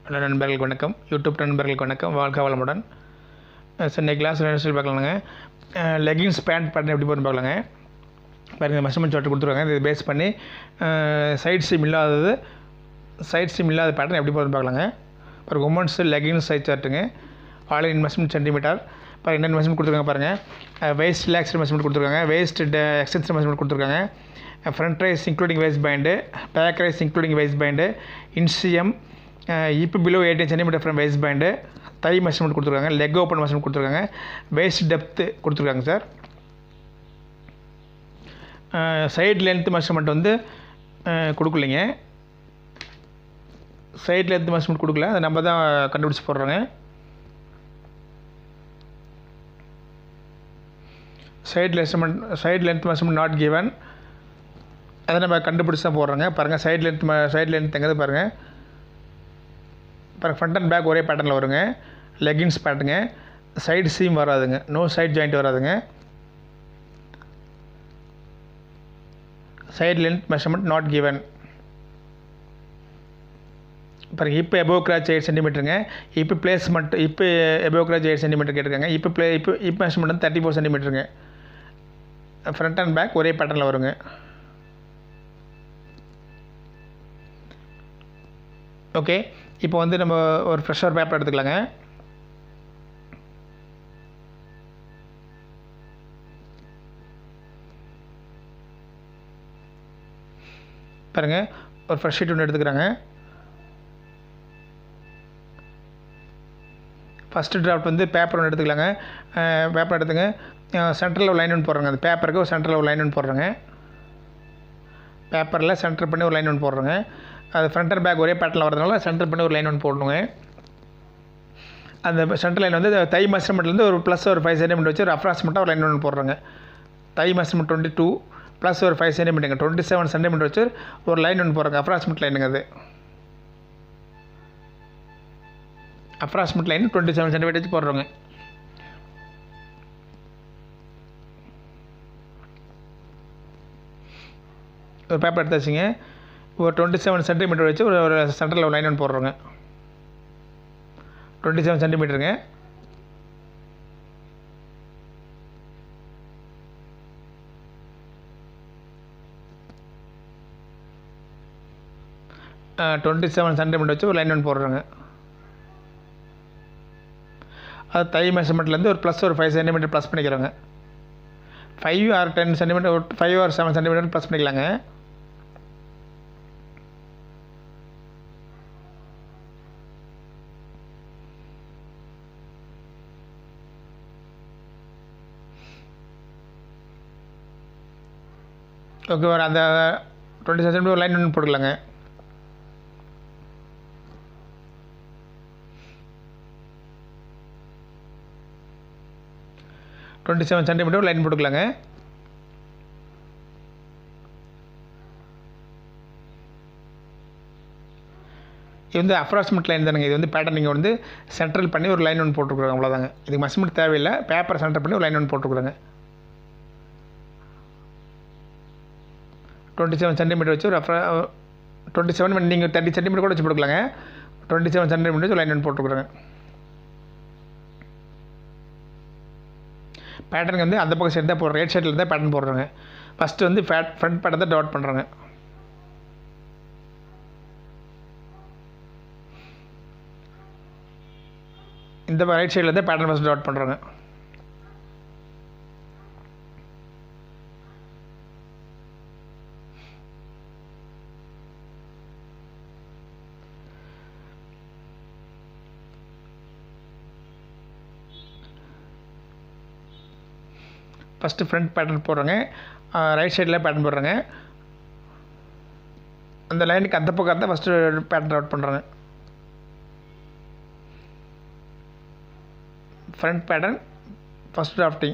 hello நண்பர்களுக்கு வணக்கம் YouTube நண்பர்களுக்கு வணக்கம் வாழ்க வளமுடன் சென்னை கிளாஸ் சொல்லி பார்க்கலாங்க லெகின்ஸ் பேண்ட் பேட்டர்ன் எப்படி போட்டு பார்க்கலாங்க பாருங்கள் மெஷர்மெண்ட் சார்ட் கொடுத்துருக்காங்க இதை பேஸ் பண்ணி சைட் சீம் இல்லாதது சைட் சீம் இல்லாத பேட்டர்ன் எப்படி போட்டு பார்க்கலாங்க அப்புறம் உமன்ஸ் லெகின்ஸ் சைட் சார்ட்டுங்க ஆல் இன் மெஷர்மெண்ட் சென்டிமீட்டர் இப்போ என்னென்ன மெஷர்மெண்ட் கொடுத்துருக்காங்க பாருங்கள் வேஸ்ட் ரிலாக்ஸ்டு மெஷர்மெண்ட் கொடுத்துருக்காங்க வேஸ்ட் எக்ஸ்டென்ஷன் மெஷர்மெண்ட் கொடுத்துருக்காங்க front rise including waist band back rise including waist band inseam இப்போ below eighteen centimetre from waist band thigh measurement கொடுத்துருக்காங்க leg open measurement கொடுத்துருக்காங்க waist depth கொடுத்துருக்காங்க sir side length measurement வந்து கொடுக்கலைங்க side length measurement கொடுக்கல அதை நம்ம தான் கண்டுபிடிச்சி போடுறோங்க side measurement side length measurement not given அதை நம்ம கண்டுபிடிச்சி தான் போடுறோங்க பாருங்கள் சைடு லென்த் சைடு லென்த் எங்கே பாருங்கள் பாருங்கள் ஃப்ரண்ட் அண்ட் பேக் ஒரே பேட்டர்னில் வருங்க லெகின்ஸ் பேட்டுங்க சைடு சீம் வராதுங்க நோ சைட் ஜாயிண்ட் வராதுங்க side length measurement not given பாருங்க இப்போ எபோவ் கிராச் எயிட் சென்டிமீட்டருங்க இப்போ பிளேஸ்மெண்ட் இப்போ எபோவ் கிராச் எயிட் சென்டிமீட்டர் கேட்டிருக்காங்க இப்போ ப்ளே இப்போ இப்போ மெஷர்மெண்ட் வந்து தேர்ட்டி ஃபோர் சென்டிமீட்டருங்க ஃப்ரண்ட் அண்ட் பேக் ஒரே பேட்டர்னில் வருங்க ஓகே இப்போ வந்து நம்ம ஒரு ஃப்ரெஷ்ஷர் பேப்பர் எடுத்துக்கலாங்க பாருங்கள் ஒரு ஃப்ரெஷ் ஷீட் ஒன்று எடுத்துக்கிறாங்க ஃபஸ்ட்டு ட்ராஃப்ட் வந்து பேப்பர் ஒன்று எடுத்துக்கலாங்க பேப்பர் எடுத்துங்க சென்டரில் ஒரு லைன் ஒன்று போடுறோங்க அந்த பேப்பருக்கு ஒரு சென்டரில் ஒரு லைன் ஒன்று போடுறோங்க பேப்பரில் சென்டர் பண்ணி ஒரு லைன் ஒன்று போடுறோங்க அது ஃப்ரண்ட் அண்ட் பேக் ஒரே பேட்டில் வரதுனால சென்டர் பண்ணி ஒரு லைன் ஒன்று போடணுங்க அந்த சென்டர் லைன் வந்து தை மெஷர்மெண்ட்லேருந்து ஒரு ப்ளஸ் ஒரு ஃபைவ் சென்டிமீட்டர் வச்சு ஒரு அப்ராக்சிமேட்டாக ஒரு லைன் ஒன்று போடுறோங்க thigh measurement twenty two plus ஒரு ஃபைவ் சென்டிமீட்டருங்க டுவெண்ட்டி செவன் சென்டிமீட்டர் வச்சு ஒரு லைன் ஒன்று போடுறாங்க அப்ராக்சிமேட் லைனுங்க அது approximate line twenty seven centimetre வச்சு போடுறோங்க ஒரு பேப்பர் எடுத்து வச்சுங்க ஒரு டுவெண்ட்டி செவன் சென்டிமீட்டர் வச்சு ஒரு ஒரு சென்டரில் ஒரு லைன் ஒன்று போடுறோங்க டுவெண்ட்டி செவன் சென்டிமீட்டருங்க டுவெண்ட்டி செவன் சென்டிமீட்டர் வச்சு ஒரு லைன் ஒன்று போடுறோங்க அது தை மெஷர்மெண்ட்லேருந்து ஒரு ப்ளஸ் ஒரு ஃபைவ் சென்டிமீட்டர் ப்ளஸ் பண்ணிக்கிறோங்க five or ten centimetre five or seven centimetre plus பண்ணிக்கலாங்க ஓகே ஒரு அந்த டுவெண்ட்டி சென்டிமீட்டர் ஒரு லைன் ஒன்று போட்டுக்கலாங்க டுவெண்ட்டி செவன் சென்டிமீட்டர் லைன் போட்டுக்கலாங்க இது வந்து அப்ராக்சிமேட் லைன் தானுங்க இது வந்து பேட்டர்ன் நீங்கள் வந்து சென்ட்ரல் பண்ணி ஒரு லைன் ஒன்று போட்டுருக்குறாங்க அவ்வளோதாங்க இதுக்கு மெஷர்மெண்ட் தேவையில்லை பேப்பரை சென்டர் பண்ணி ஒரு லைன் ஒன்று போட்டுருக்குறாங்க டுவெண்ட்டி செவன் சென்டிமீட்டர் வச்சு ஒரு அப்ரா டுவெண்ட்டி செவன் நீங்கள் தேர்ட்டி சென்டிமீட்டர் கூட வச்சு போட்டுக்கலாங்க டுவெண்ட்டி செவன் சென்டிமீட்டர் வச்சு லைன் ஒன்று போட்டுருக்குறாங்க பேட்டர்ன் வந்து அந்த பக்கம் சைடு தான் போடுறோம் ரைட் சைடில் தான் பேட்டர்ன் போடுறாங்க ஃபஸ்ட்டு வந்து ஃபேட் ஃப்ரண்ட் பேட்டர் தான் டாட் பண்ணுறாங்க இந்த ரைட் சைடில் தான் பேட்டர்ன் ஃபஸ்ட் டாட் பண்ணுறாங்க ஃபஸ்ட்டு ஃப்ரண்ட் பேட்டர்ன் போடுறோங்க ரைட் சைடில் பேட்டர்ன் போடுறோங்க அந்த லைனுக்கு அந்த பக்கம் தான் ஃபஸ்ட்டு பேட்டர்ன் அவுட் பண்ணுறாங்க front pattern first drafting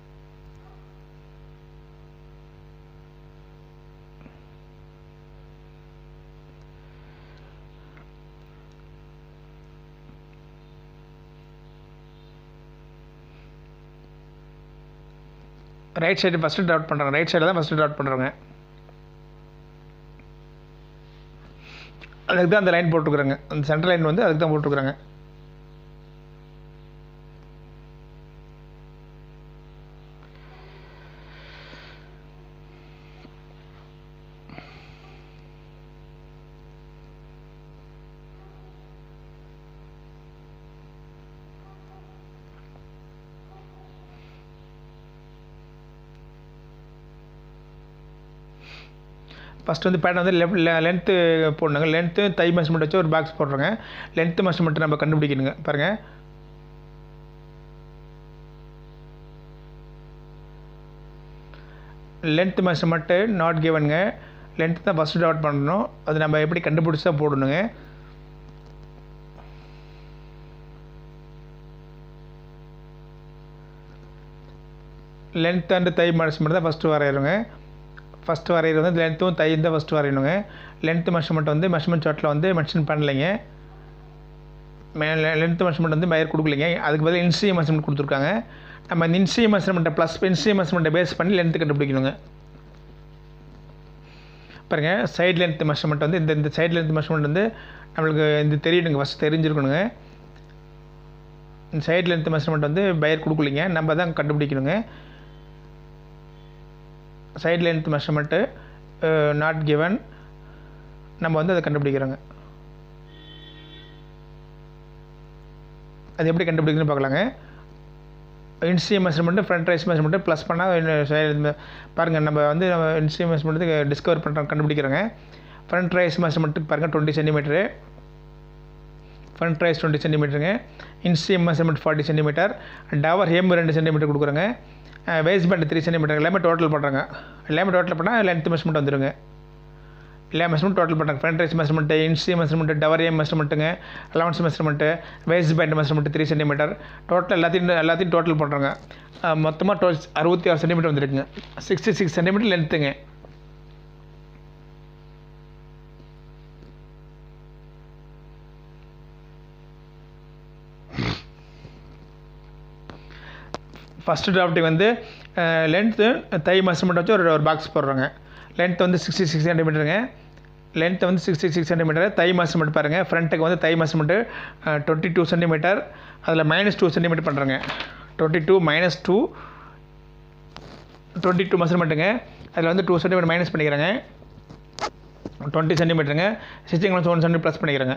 right side first dot பண்ணுறாங்க ரைட் சைடில் தான் ஃபஸ்ட்டு டாட் பண்ணுறாங்க அதுக்கு தான் அந்த லைன் போட்டுருக்குறாங்க அந்த சென்டர் லைன் வந்து அதுக்கு தான் போட்டுருக்குறாங்க ஃபஸ்ட் வந்து பேட்டர்ன் வந்து லெஃப்ட் லென்த்து போடணுங்க லென்த்து தை மெஷர்மெண்ட் வச்சு ஒரு பாக்ஸ் போடுறோங்க லென்த்து மெஷர்மெண்ட் நம்ம கண்டுபிடிக்கணுங்க பாருங்கள் லென்த் மெஷர்மெண்ட்டு நாட் கிவனுங்க லென்த் தான் ஃபஸ்ட்டு டாட் பண்ணணும் அது நம்ம எப்படி கண்டுபிடிச்சி தான் போடணுங்க லென்த் அண்டு தை மெஷர்மெண்ட் தான் ஃபஸ்ட்டு வரையிறோங்க ஃபஸ்ட்டு வரைகிறது வந்து லென்த்தும் தை தான் ஃபஸ்ட்டு வரையணுங்க லென்த் மெஷர்மெண்ட் வந்து மெஷர்மெண்ட் சார்ட்டில் வந்து மென்ஷன் பண்ணலைங்க லென்த் மெஷர்மெண்ட் வந்து மயர் கொடுக்கலைங்க அதுக்கு பதில் இன்சி மெஷர்மெண்ட் கொடுத்துருக்காங்க நம்ம இந்த இன்சி மெஷர்மெண்ட்டை ப்ளஸ் இன்சி மெஷர்மெண்ட்டை பேஸ் பண்ணி லென்த்து கண்டுபிடிக்கணுங்க பாருங்கள் சைட் லென்த் மெஷர்மெண்ட் வந்து இந்த இந்த சைட் லென்த் மெஷர்மெண்ட் வந்து நம்மளுக்கு இந்த தெரியணுங்க ஃபஸ்ட் தெரிஞ்சிருக்கணுங்க இந்த சைட் லென்த் மெஷர்மெண்ட் வந்து பயர் கொடுக்கலிங்க நம்ம தான் கண்டுபிடிக்கணுங்க side length measurement not given நம்ம வந்து அதை கண்டுபிடிக்கிறோங்க அது எப்படி கண்டுபிடிக்கணும்னு பார்க்கலாங்க inseam measurement front rise measurement plus பண்ணால் பாருங்கள் நம்ம வந்து நம்ம இன்சி மெஷர்மெண்ட்டு டிஸ்கவர் பண்ணுறோம் கண்டுபிடிக்கிறோங்க ஃப்ரண்ட் ரைஸ் மெஷர்மெண்ட்டுக்கு பாருங்கள் twenty centimetre front rise twenty சென்டிமீட்டருங்க இன்சி மெஷர்மெண்ட் ஃபார்ட்டி சென்டிமீட்டர் டவர் ஹேம் ரெண்டு சென்டிமீட்டர் கொடுக்குறோங்க வேஸ்ட் பேண்ட் த்ரீ சென்டிமீட்டர் எல்லாமே டோட்டல் பண்ணுறாங்க எல்லாமே டோட்டல் பண்ணால் லென்த் மெஷர்மெண்ட் வந்துடுங்க எல்லா மெஷர்மெண்ட் டோட்டல் பண்ணுறாங்க front rise measurement inseam measurement டவர் ஏம் மெஷர்மெண்ட்டுங்க allowance measurement waist pant measurement three centimetre total எல்லாத்தையும் எல்லாத்தையும் டோட்டல் பண்ணுறாங்க மொத்தமாக டோ அறுபத்தி ஆறு சென்டிமீட்டர் வந்துருக்குங்க சிக்ஸ்டி சிக்ஸ் சென்டிமீட்டர் லென்த்துங்க ஃபஸ்ட்டு டிராஃப்டிங் வந்து லென்த்து தை மெஷர்மெண்ட் வச்சு ஒரு ஒரு பாக்ஸ் போடுறாங்க லென்த் வந்து சிக்ஸ்டி சிக்ஸ் சென்டிமீட்டருங்க லென்த் வந்து sixty six centimetre thigh measurement பாருங்கள் ஃப்ரண்ட்டுக்கு வந்து thigh measurement twenty two centimetre அதில் மைனஸ் டூ சென்டிமீட்டர் பண்ணுறேங்க twenty two minus two twenty two மெஷர்மெண்ட்டுங்க அதில் வந்து டூ சென்டிமீட்டர் மைனஸ் பண்ணிக்கிறேங்க டுவெண்ட்டி சென்டிமீட்டருங்க ஸ்டிச்சிங் வந்து ஒன் சென்டிமீட்டர் ப்ளஸ் பண்ணிக்கிறேங்க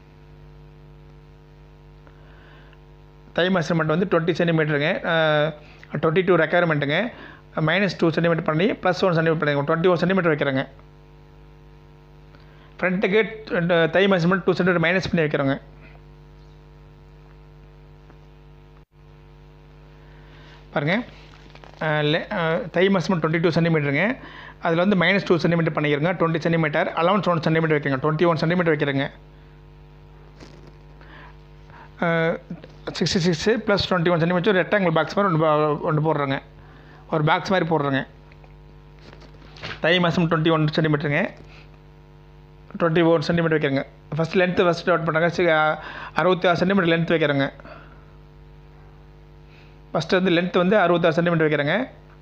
தை மெஷர்மெண்ட் வந்து டுவெண்ட்டி சென்டிமீட்டருங்க டுவெண்ட்டி டூ ரெக்குயர்மெண்ட்டுங்க மைனஸ் டூ சென்டிமீட்டர் பண்ணி ப்ளஸ் ஒன் சென்டிமீட்டர் பண்ணிங்க டுவெண்ட்டி ஒன் சென்டிமீட்டர் வைக்கிறேங்க ஃப்ரண்ட்டுக்கு thigh measurement two centimetre minus பண்ணி வைக்கிறோங்க பாருங்கள் தை மெஷர்மெண்ட் டுவெண்ட்டி டூ சென்டிமீட்டருங்க அதில் வந்து மைனஸ் டூ சென்டிமீட்டர் பண்ணிக்கிறேங்க twenty centimetre allowance one centimetre வைக்கிறேங்க டுவெண்ட்டி ஒன் சென்டிமீட்டர் வைக்கிறேங்க sixty six plus twenty one centimetre rectangle box மாதிரி ஒன்று ஒன்று போடுறேங்க ஒரு பாக்ஸ் மாதிரி போடுறேங்க தை மாதம் டுவெண்ட்டி ஒன் சென்டிமீட்டருங்க டுவெண்ட்டி ஒன் சென்டிமீட்டர் வைக்கிறேங்க ஃபஸ்ட் லென்த்து ஃபஸ்ட் அவுட் பண்ணுறாங்க சி அறுபத்தி ஆறு சென்டிமீட்டர் லென்த் வைக்கிறேங்க ஃபஸ்ட்டு வந்து லென்த் வந்து அறுபத்தாறு சென்டிமீட்டர் வைக்கிறேங்க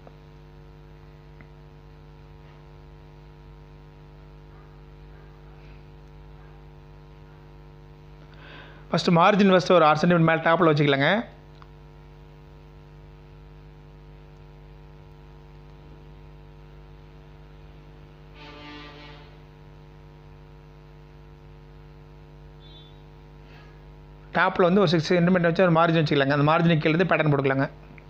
ஃபஸ்ட்டு மார்ஜின் ஃபஸ்ட்டு ஒரு ஆறு சென்டிமீட்டர் மேலே டாப்பில் வச்சுக்கலாங்க டாப்பில் வந்து ஒரு சிக்ஸ் சென்டிமீட்டர் வச்சு ஒரு மார்ஜின் வச்சுக்கலாங்க அந்த மார்ஜினுக்கு கீழே இருந்து பேட்டர்ன் போட்டுக்கலாங்க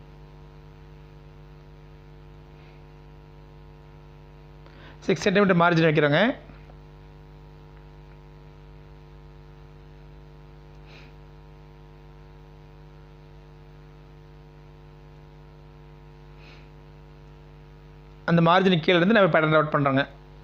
சிக்ஸ் சென்டிமீட்டர் மார்ஜின் வைக்கிறோங்க அந்த மார்ஜினுக்கு கீழே இருந்து நம்ம பேட்டர்ன் அவுட் பண்ணுறோங்க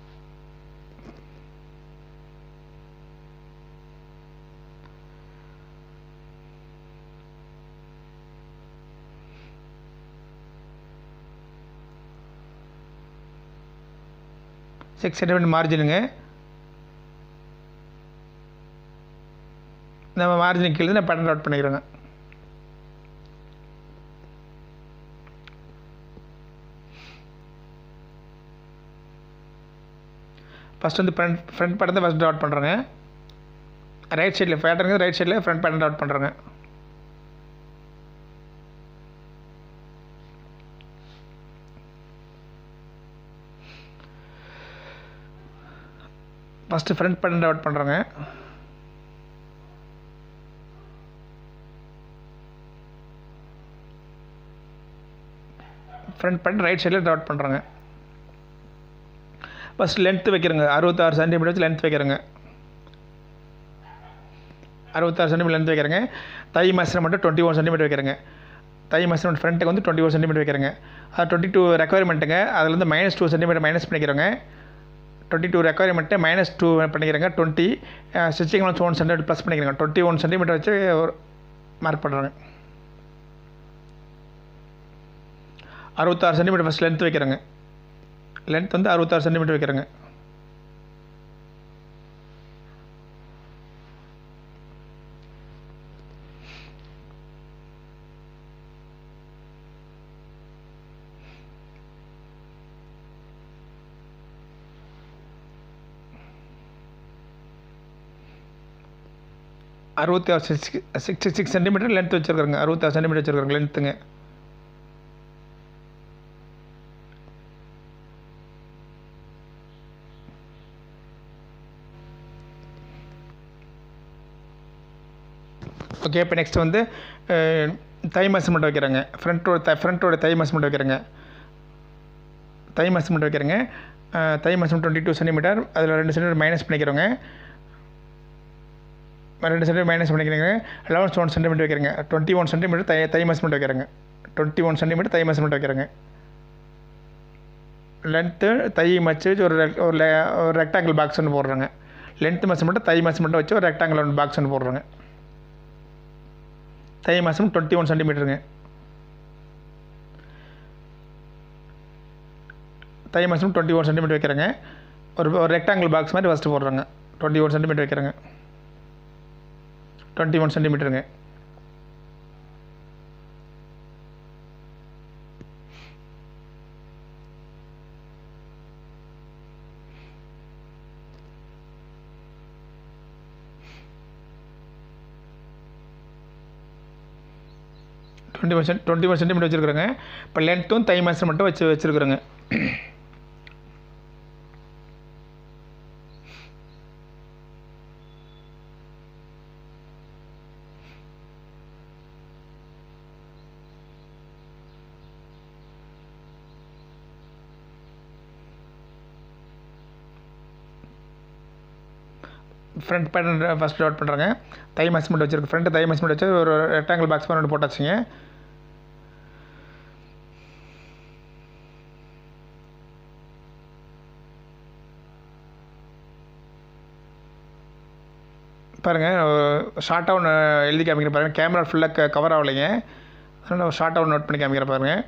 சிக்ஸ் சென்டிமீட்டர் மார்ஜினுங்க நம்ம மார்ஜினுக்கு கீழே நான் பேட்டர்ன் அவுட் பண்ணிக்கிறோங்க ஃபஸ்ட் வந்து ஃப்ரண்ட் ஃப்ரண்ட் படம் தான் ஃபஸ்ட் டாட் பண்ணுறேங்க ரைட் சைடில் பேட்டர்னுங்க ரைட் சைடில் ஃப்ரண்ட் பேட்டர்ன் டாட் பண்ணுறேங்க ஃபஸ்ட்டு ஃப்ரண்ட் பேட்டர்ன் டாட் பண்ணுறேங்க ஃப்ரண்ட் பேட்டர்ன் ரைட் சைடில் டாட் பண்ணுறேங்க ஃபஸ்ட் லென்த்து வைக்கிறேங்க அறுபத்தாறு சென்டிமீட்டர் வச்சு லென்த் வைக்கிறேங்க அறுபத்தாறு சென்டிமீட்டர் லென்த் வைக்கிறேங்க thigh measurement twenty one centimetre வைக்கிறேங்க தை மெஷர்மெண்ட் ஃப்ரண்ட்டுக்கு வந்து டுவெண்ட்டி ஒன் சென்டிமீட்டர் வைக்கிறேங்க அது டுவெண்ட்டி டூ ரெக்குவயர்மெண்ட்டுங்க அதுலேருந்து மைனஸ் டூ சென்டிமீட்டர் மைனஸ் பண்ணிக்கிறோங்க twenty two requirement minus two பண்ணிக்கிறேங்க டுவெண்ட்டி ஸ்டிச்சிங் வந்து ஒன் சென்டிமீட்டர் ப்ளஸ் பண்ணிக்கிறேங்க டுவெண்ட்டி ஒன் சென்டிமீட்டர் வச்சு ஒரு மார்க் பண்ணுறேங்க அறுபத்தாறு சென்டிமீட்டர் ஃபஸ்ட் லென்த் வைக்கிறேங்க லென்த் வந்து அறுபத்தாறு சென்டிமீட்டர் வைக்கிறேங்க அறுபத்தி ஆறு six sixty six centimetre length வச்சுருக்குறேங்க அறுபத்தாறு சென்டிமீட்டர் வச்சுருக்குறேங்க லென்த்துங்க ஓகே இப்போ நெக்ஸ்ட் வந்து அஹ், தை மெஷர்மெண்ட் வைக்கிறேங்க ஃப்ரண்ட்டோட த ஃப்ரண்ட்டோட தை மெஷர்மெண்ட் வைக்கிறேங்க தை மெஷர்மெண்ட் வைக்கிறேங்க ah, thigh measurement twenty two centimetre அதில் ரெண்டு சென்டிமீட்டர் மைனஸ் பண்ணிக்கிறோங்க ரெண்டு சென்டிமீட்டர் மைனஸ் பண்ணிக்கிறேங்க லெவன் ஒன் சென்டிமீட்டர் வைக்கிறேங்க twenty one centimetre thigh thigh measurement வைக்கிறேங்க twenty one centimetre thigh measurement வைக்கிறேங்க லென்த்து தை மச்சு வச்சு ஒரு rect- ஒரு le- ஒரு ரெக்டாங்கிள் பாக்ஸ் ஒன்று போடுறேங்க லென்த் மெஷர்மெண்ட்டு தை மெஷர்மெண்ட்டை வச்சு ஒரு ரெக்டாங்கிள் ஒன்று பாக்ஸ் ஒன்று போடுறேங்க தை மாதம் டுவெண்ட்டி ஒன் சென்டிமீட்டருங்க தை மாதம் டுவெண்ட்டி ஒன் சென்டிமீட்டர் வைக்கிறேங்க ஒரு ஒரு ரெக்டாங்கிள் பாக்ஸ் மாதிரி ஃபஸ்ட்டு போடுறேங்க டுவெண்ட்டி ஒன் சென்டிமீட்டர் வைக்கிறேங்க டுவெண்ட்டி ஒன் சென்டிமீட்டருங்க twenty one cent twenty one centimetre வச்சுருக்குறேங்க இப்போ லென்த்தும் தை மாதம் மட்டும் வச்சு வச்சுருக்குறேங்க ஃப்ரண்ட் பேட்டர்ன் ஃபஸ்ட் டாட் பண்ணுறேங்க தை மெஷர்மெண்ட் வச்சுருக்கு ஃப்ரண்ட் தை மெஷர்மெண்ட் வச்சு ஒரு ரெக்டாங்கிள் பாக்ஸ் மாதிரி ஒன்று போட்டாச்சுங்க பாருங்கள் ஷார்ட்டாக ஒன்று எழுதி காமிக்கிற பாருங்கள் கேமரா ஃபுல்லாக கவர் ஆகலைங்க அதனால் ஒரு ஷார்ட்டாக ஒன்று நோட் பண்ணி காமிக்கிற பாருங்கள்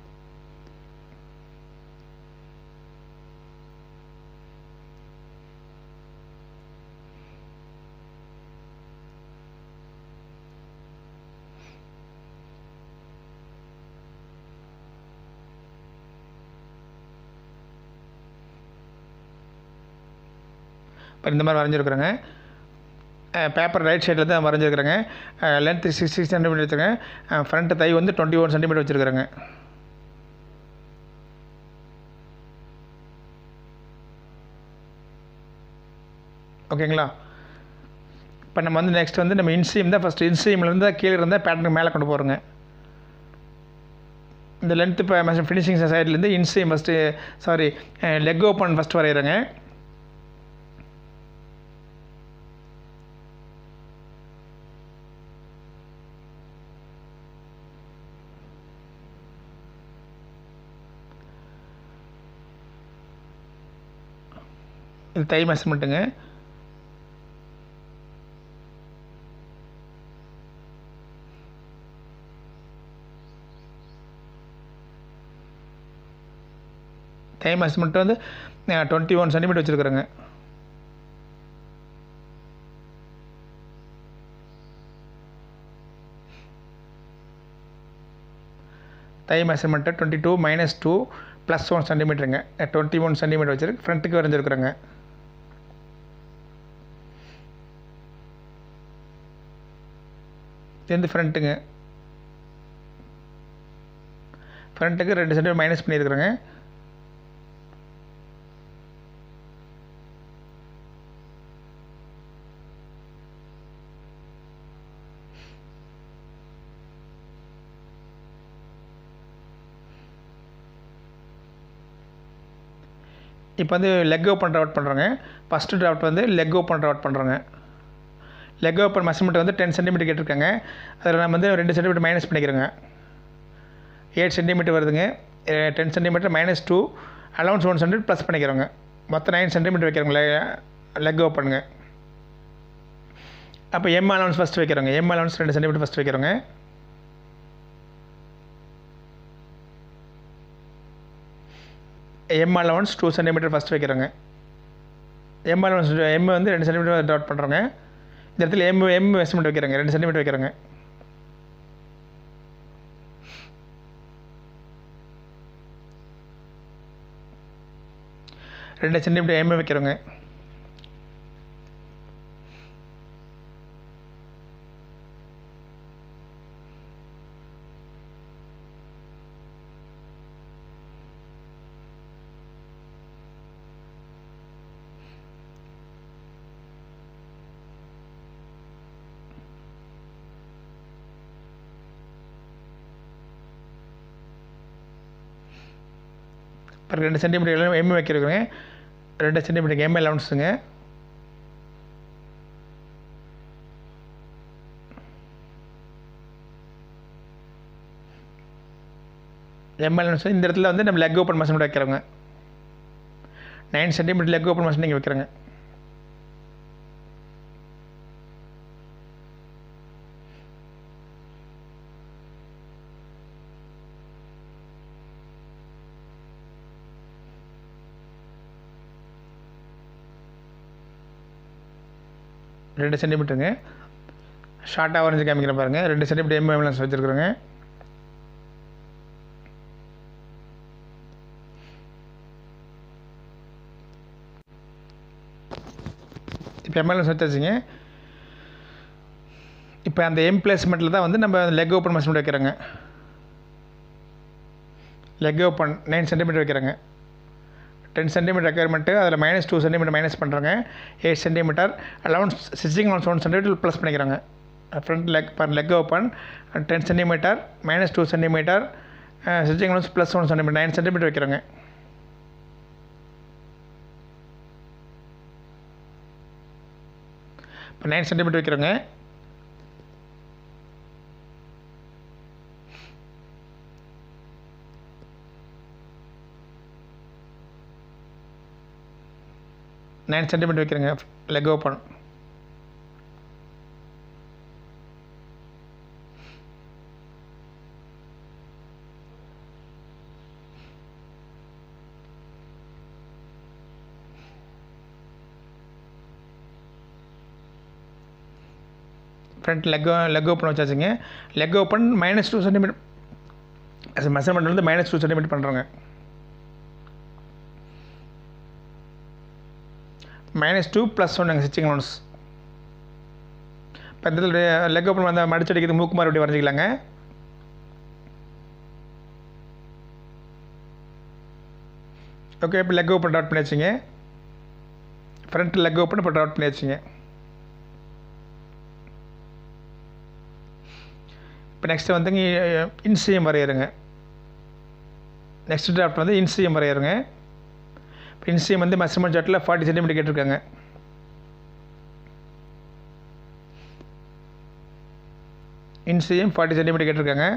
இப்போ இந்த மாதிரி வரைஞ்சிருக்குறேங்க பேப்பர் ரைட் சைடில் தான் வரைஞ்சிருக்கிறேங்க லென்த் சிக்ஸ் சிக்ஸ் சென்டிமீட்டர் வச்சுருக்கேன் ஃப்ரண்ட் தை வந்து டுவெண்ட்டி ஒன் சென்டிமீட்டர் வச்சுருக்குறேங்க ஓகேங்களா இப்போ நம்ம வந்து நெக்ஸ்ட் வந்து நம்ம இன்சீம் தான் ஃபஸ்ட்டு இன்சீம்லேருந்து கீழே இருந்தால் பேட்டர்னுக்கு மேலே கொண்டு போகிறோங்க இந்த லென்த்து இப்போ ஃபினிஷிங் சைட்லேருந்து inseam first sorry leg open first வரைகிறேங்க இது தை மெஷர்மெண்ட்டுங்க தை மெஷர்மெண்ட் வந்து டுவெண்ட்டி ஒன் சென்டிமீட்டர் வச்சுருக்குறேங்க thigh measurement twenty two minus two plus one சென்டிமீட்டருங்க டுவெண்ட்டி ஒன் சென்டிமீட்டர் வச்சுருக்கு ஃப்ரண்ட்டுக்கு வரைஞ்சிருக்குறேங்க இது வந்து ஃப்ரண்ட்டுங்க ஃப்ரண்ட்டுக்கு ரெண்டு சென்டிமீட்டர் மைனஸ் பண்ணியிருக்கிறேங்க இப்போ வந்து லெக் ஓப்பன் ட்ராட் பண்ணுறோங்க ஃபஸ்ட்டு ட்ராஃப்ட் வந்து லெக் ஓப்பன் ட்ராட் பண்ணுறோங்க லெக் ஓப்பன் மெஷர்மெண்ட் வந்து டென் சென்டிமீட்டர் கேட்டிருக்காங்க அதில் நம்ம வந்து ரெண்டு சென்டிமீட்டர் மைனஸ் பண்ணிக்கிறோங்க எயிட் சென்டிமீட்டர் வருதுங்க ten centimetre minus two allowance one centimetre plus பண்ணிக்கிறோங்க மொத்தம் நைன் சென்டிமீட்டர் வைக்கிறோங்க லெக் ஓப்பனுங்க அப்போ எம் அலவன்ஸ் ஃபஸ்ட்டு வைக்கிறோங்க எம் அலவன்ஸ் ரெண்டு சென்டிமீட்டர் ஃபஸ்ட்டு வைக்கிறோங்க hem allowance two centimetre first வைக்கிறோங்க எம் அலவன்ஸ் எம் வந்து ரெண்டு சென்டிமீட்டர் டாட் பண்ணுறோங்க இந்த இடத்துல எம் எம் மெஷர்மெண்ட் வைக்கிறோங்க ரெண்டு சென்டிமீட்டர் வைக்கிறோங்க ரெண்டு சென்டிமீட்டர் எம் வைக்கிறோங்க இப்போ ரெண்டு சென்டிமீட்டர் எம் வைக்கிறோங்க ரெண்டு சென்டிமீட்டருக்கு எம் அலவன்ஸுங்க எம் அலவன்ஸ் இந்த இடத்துல வந்து நம்ம லெக் ஓப்பன் மஷன் வைக்கிறோங்க நைன் சென்டிமீட்டர் லெக் ஓப்பன் மஷன் நீங்கள் வைக்கிறோங்க ரெண்டு சென்டிமீட்டருங்க ஷார்ட்டாக வரைஞ்சி காமிக்கிறேன் பாருங்கள் ரெண்டு சென்டிமீட்டர் எம் எம்எல்எஸ் வச்சுருக்குறோங்க இப்போ எம்எல்எஸ் வச்சாச்சுங்க இப்போ அந்த எம் பிளேஸ்மெண்ட்டில் தான் வந்து நம்ம லெக் ஓப்பன் மெஷர்மெண்ட் வைக்கிறோங்க லெக் ஓப்பன் நைன் சென்டிமீட்டர் வைக்கிறோங்க டென் சென்டிமீட்டர் ரெக்குயர்மெண்ட்டு அதில் மைனஸ் டூ சென்டிமீட்டர் மைனஸ் பண்ணுறோங்க eight centimetre eleven stitching eleven seven centimetre plus பண்ணிக்கிறாங்க ஃப்ரண்ட் லெக் பர் leg open ten centimetre minus two centimetre stitching லெவன்ஸ் plus one centimetre nine centimetre வைக்கிறோங்க இப்போ nine centimetre வைக்கிறோங்க nine centimetre வைக்கிறேங்க leg open front leg leg open வச்சாச்சுங்க leg open minus two centimetre measurement வந்து minus two centimetre பண்ணுறோங்க minus two plus ஒன்றுங்க stitching லோன்ஸ் இப்போ இந்த லெக் ஓப்பன் வந்து மடிச்சு அடிக்கிறது மூக்கு மாதிரி அப்படி வரைஞ்சிக்கலாங்க ஓகே இப்போ லெக் ஓப்பன் டாட் பண்ணியாச்சுங்க ஃப்ரண்ட் லெக் ஓப்பன் இப்போ டாட் பண்ணியாச்சுங்க இப்போ நெக்ஸ்ட்டு வந்துங்க இன்சிஎம் வரையிருங்க நெக்ஸ்ட் டிராஃப்ட் வந்து இன்சிஎம் வரையிருங்க இப்போ இன்சிஎம் வந்து மெஷர்மெண்ட் சார்ட்டில் ஃபார்ட்டி சென்டிமீட்டர் கேட்டிருக்காங்க இன்சிஎம் ஃபார்ட்டி சென்டிமீட்டர் கேட்டிருக்காங்க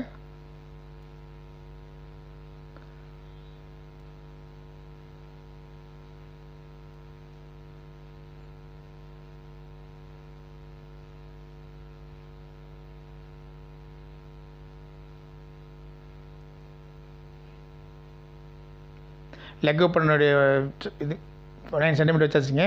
லெக் ஓப்பனுடைய இது நைன் சென்டிமீட்டர் வச்சாச்சுங்க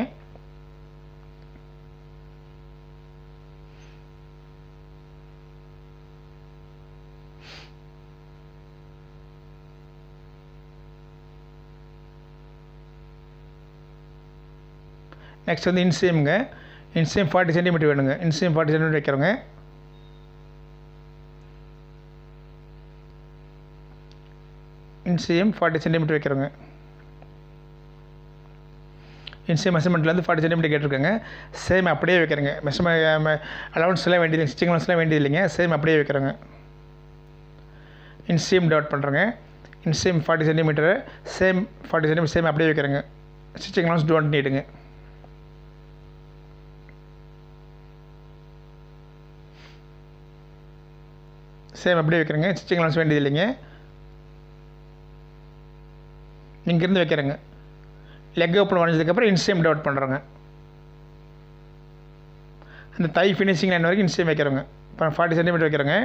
நெக்ஸ்ட் வந்து இன்சியம்ங்க இன்சியம் ஃபார்ட்டி சென்டிமீட்டர் வேணுங்க இன்சியம் ஃபார்ட்டி சென்டிமீட்டர் வைக்கிறோங்க இன்சிஎம் ஃபார்ட்டி சென்டிமீட்டர் வைக்கிறோங்க இன்சிஎம் மெஷர்மெண்ட்லேருந்து ஃபார்ட்டி சென்டிமீட்டர் கேட்டிருக்காங்க சேம் அப்படியே வைக்கிறேங்க மெஷர்மெண்ட் அலவன்ஸ்லாம் வேண்டியது ஸ்டிச்சிங் அலவன்ஸ்லாம் வேண்டியது இல்லைங்க சேம் அப்படியே வைக்கிறோங்க இன்சிஎம் டாட் பண்ணுறேங்க inseam forty centimetre same forty centimetre same அப்படியே வைக்கிறேங்க ஸ்டிச்சிங் அலவன்ஸ் டோன்ட் நீடுங்க சேம் அப்படியே வைக்கிறேங்க ஸ்டிச்சிங் அலவன்ஸ் வேண்டியது இல்லைங்க இங்கேருந்து வைக்கிறேங்க லெக் ஓப்பன் வரைஞ்சதுக்கப்புறம் இன்சியம் டவுட் பண்ணுறோங்க அந்த தை ஃபினிஷிங் லைன் வரைக்கும் இன்சியம் வைக்கிறோங்க இப்போ ஃபார்ட்டி சென்டிமீட்டர் வைக்கிறோங்க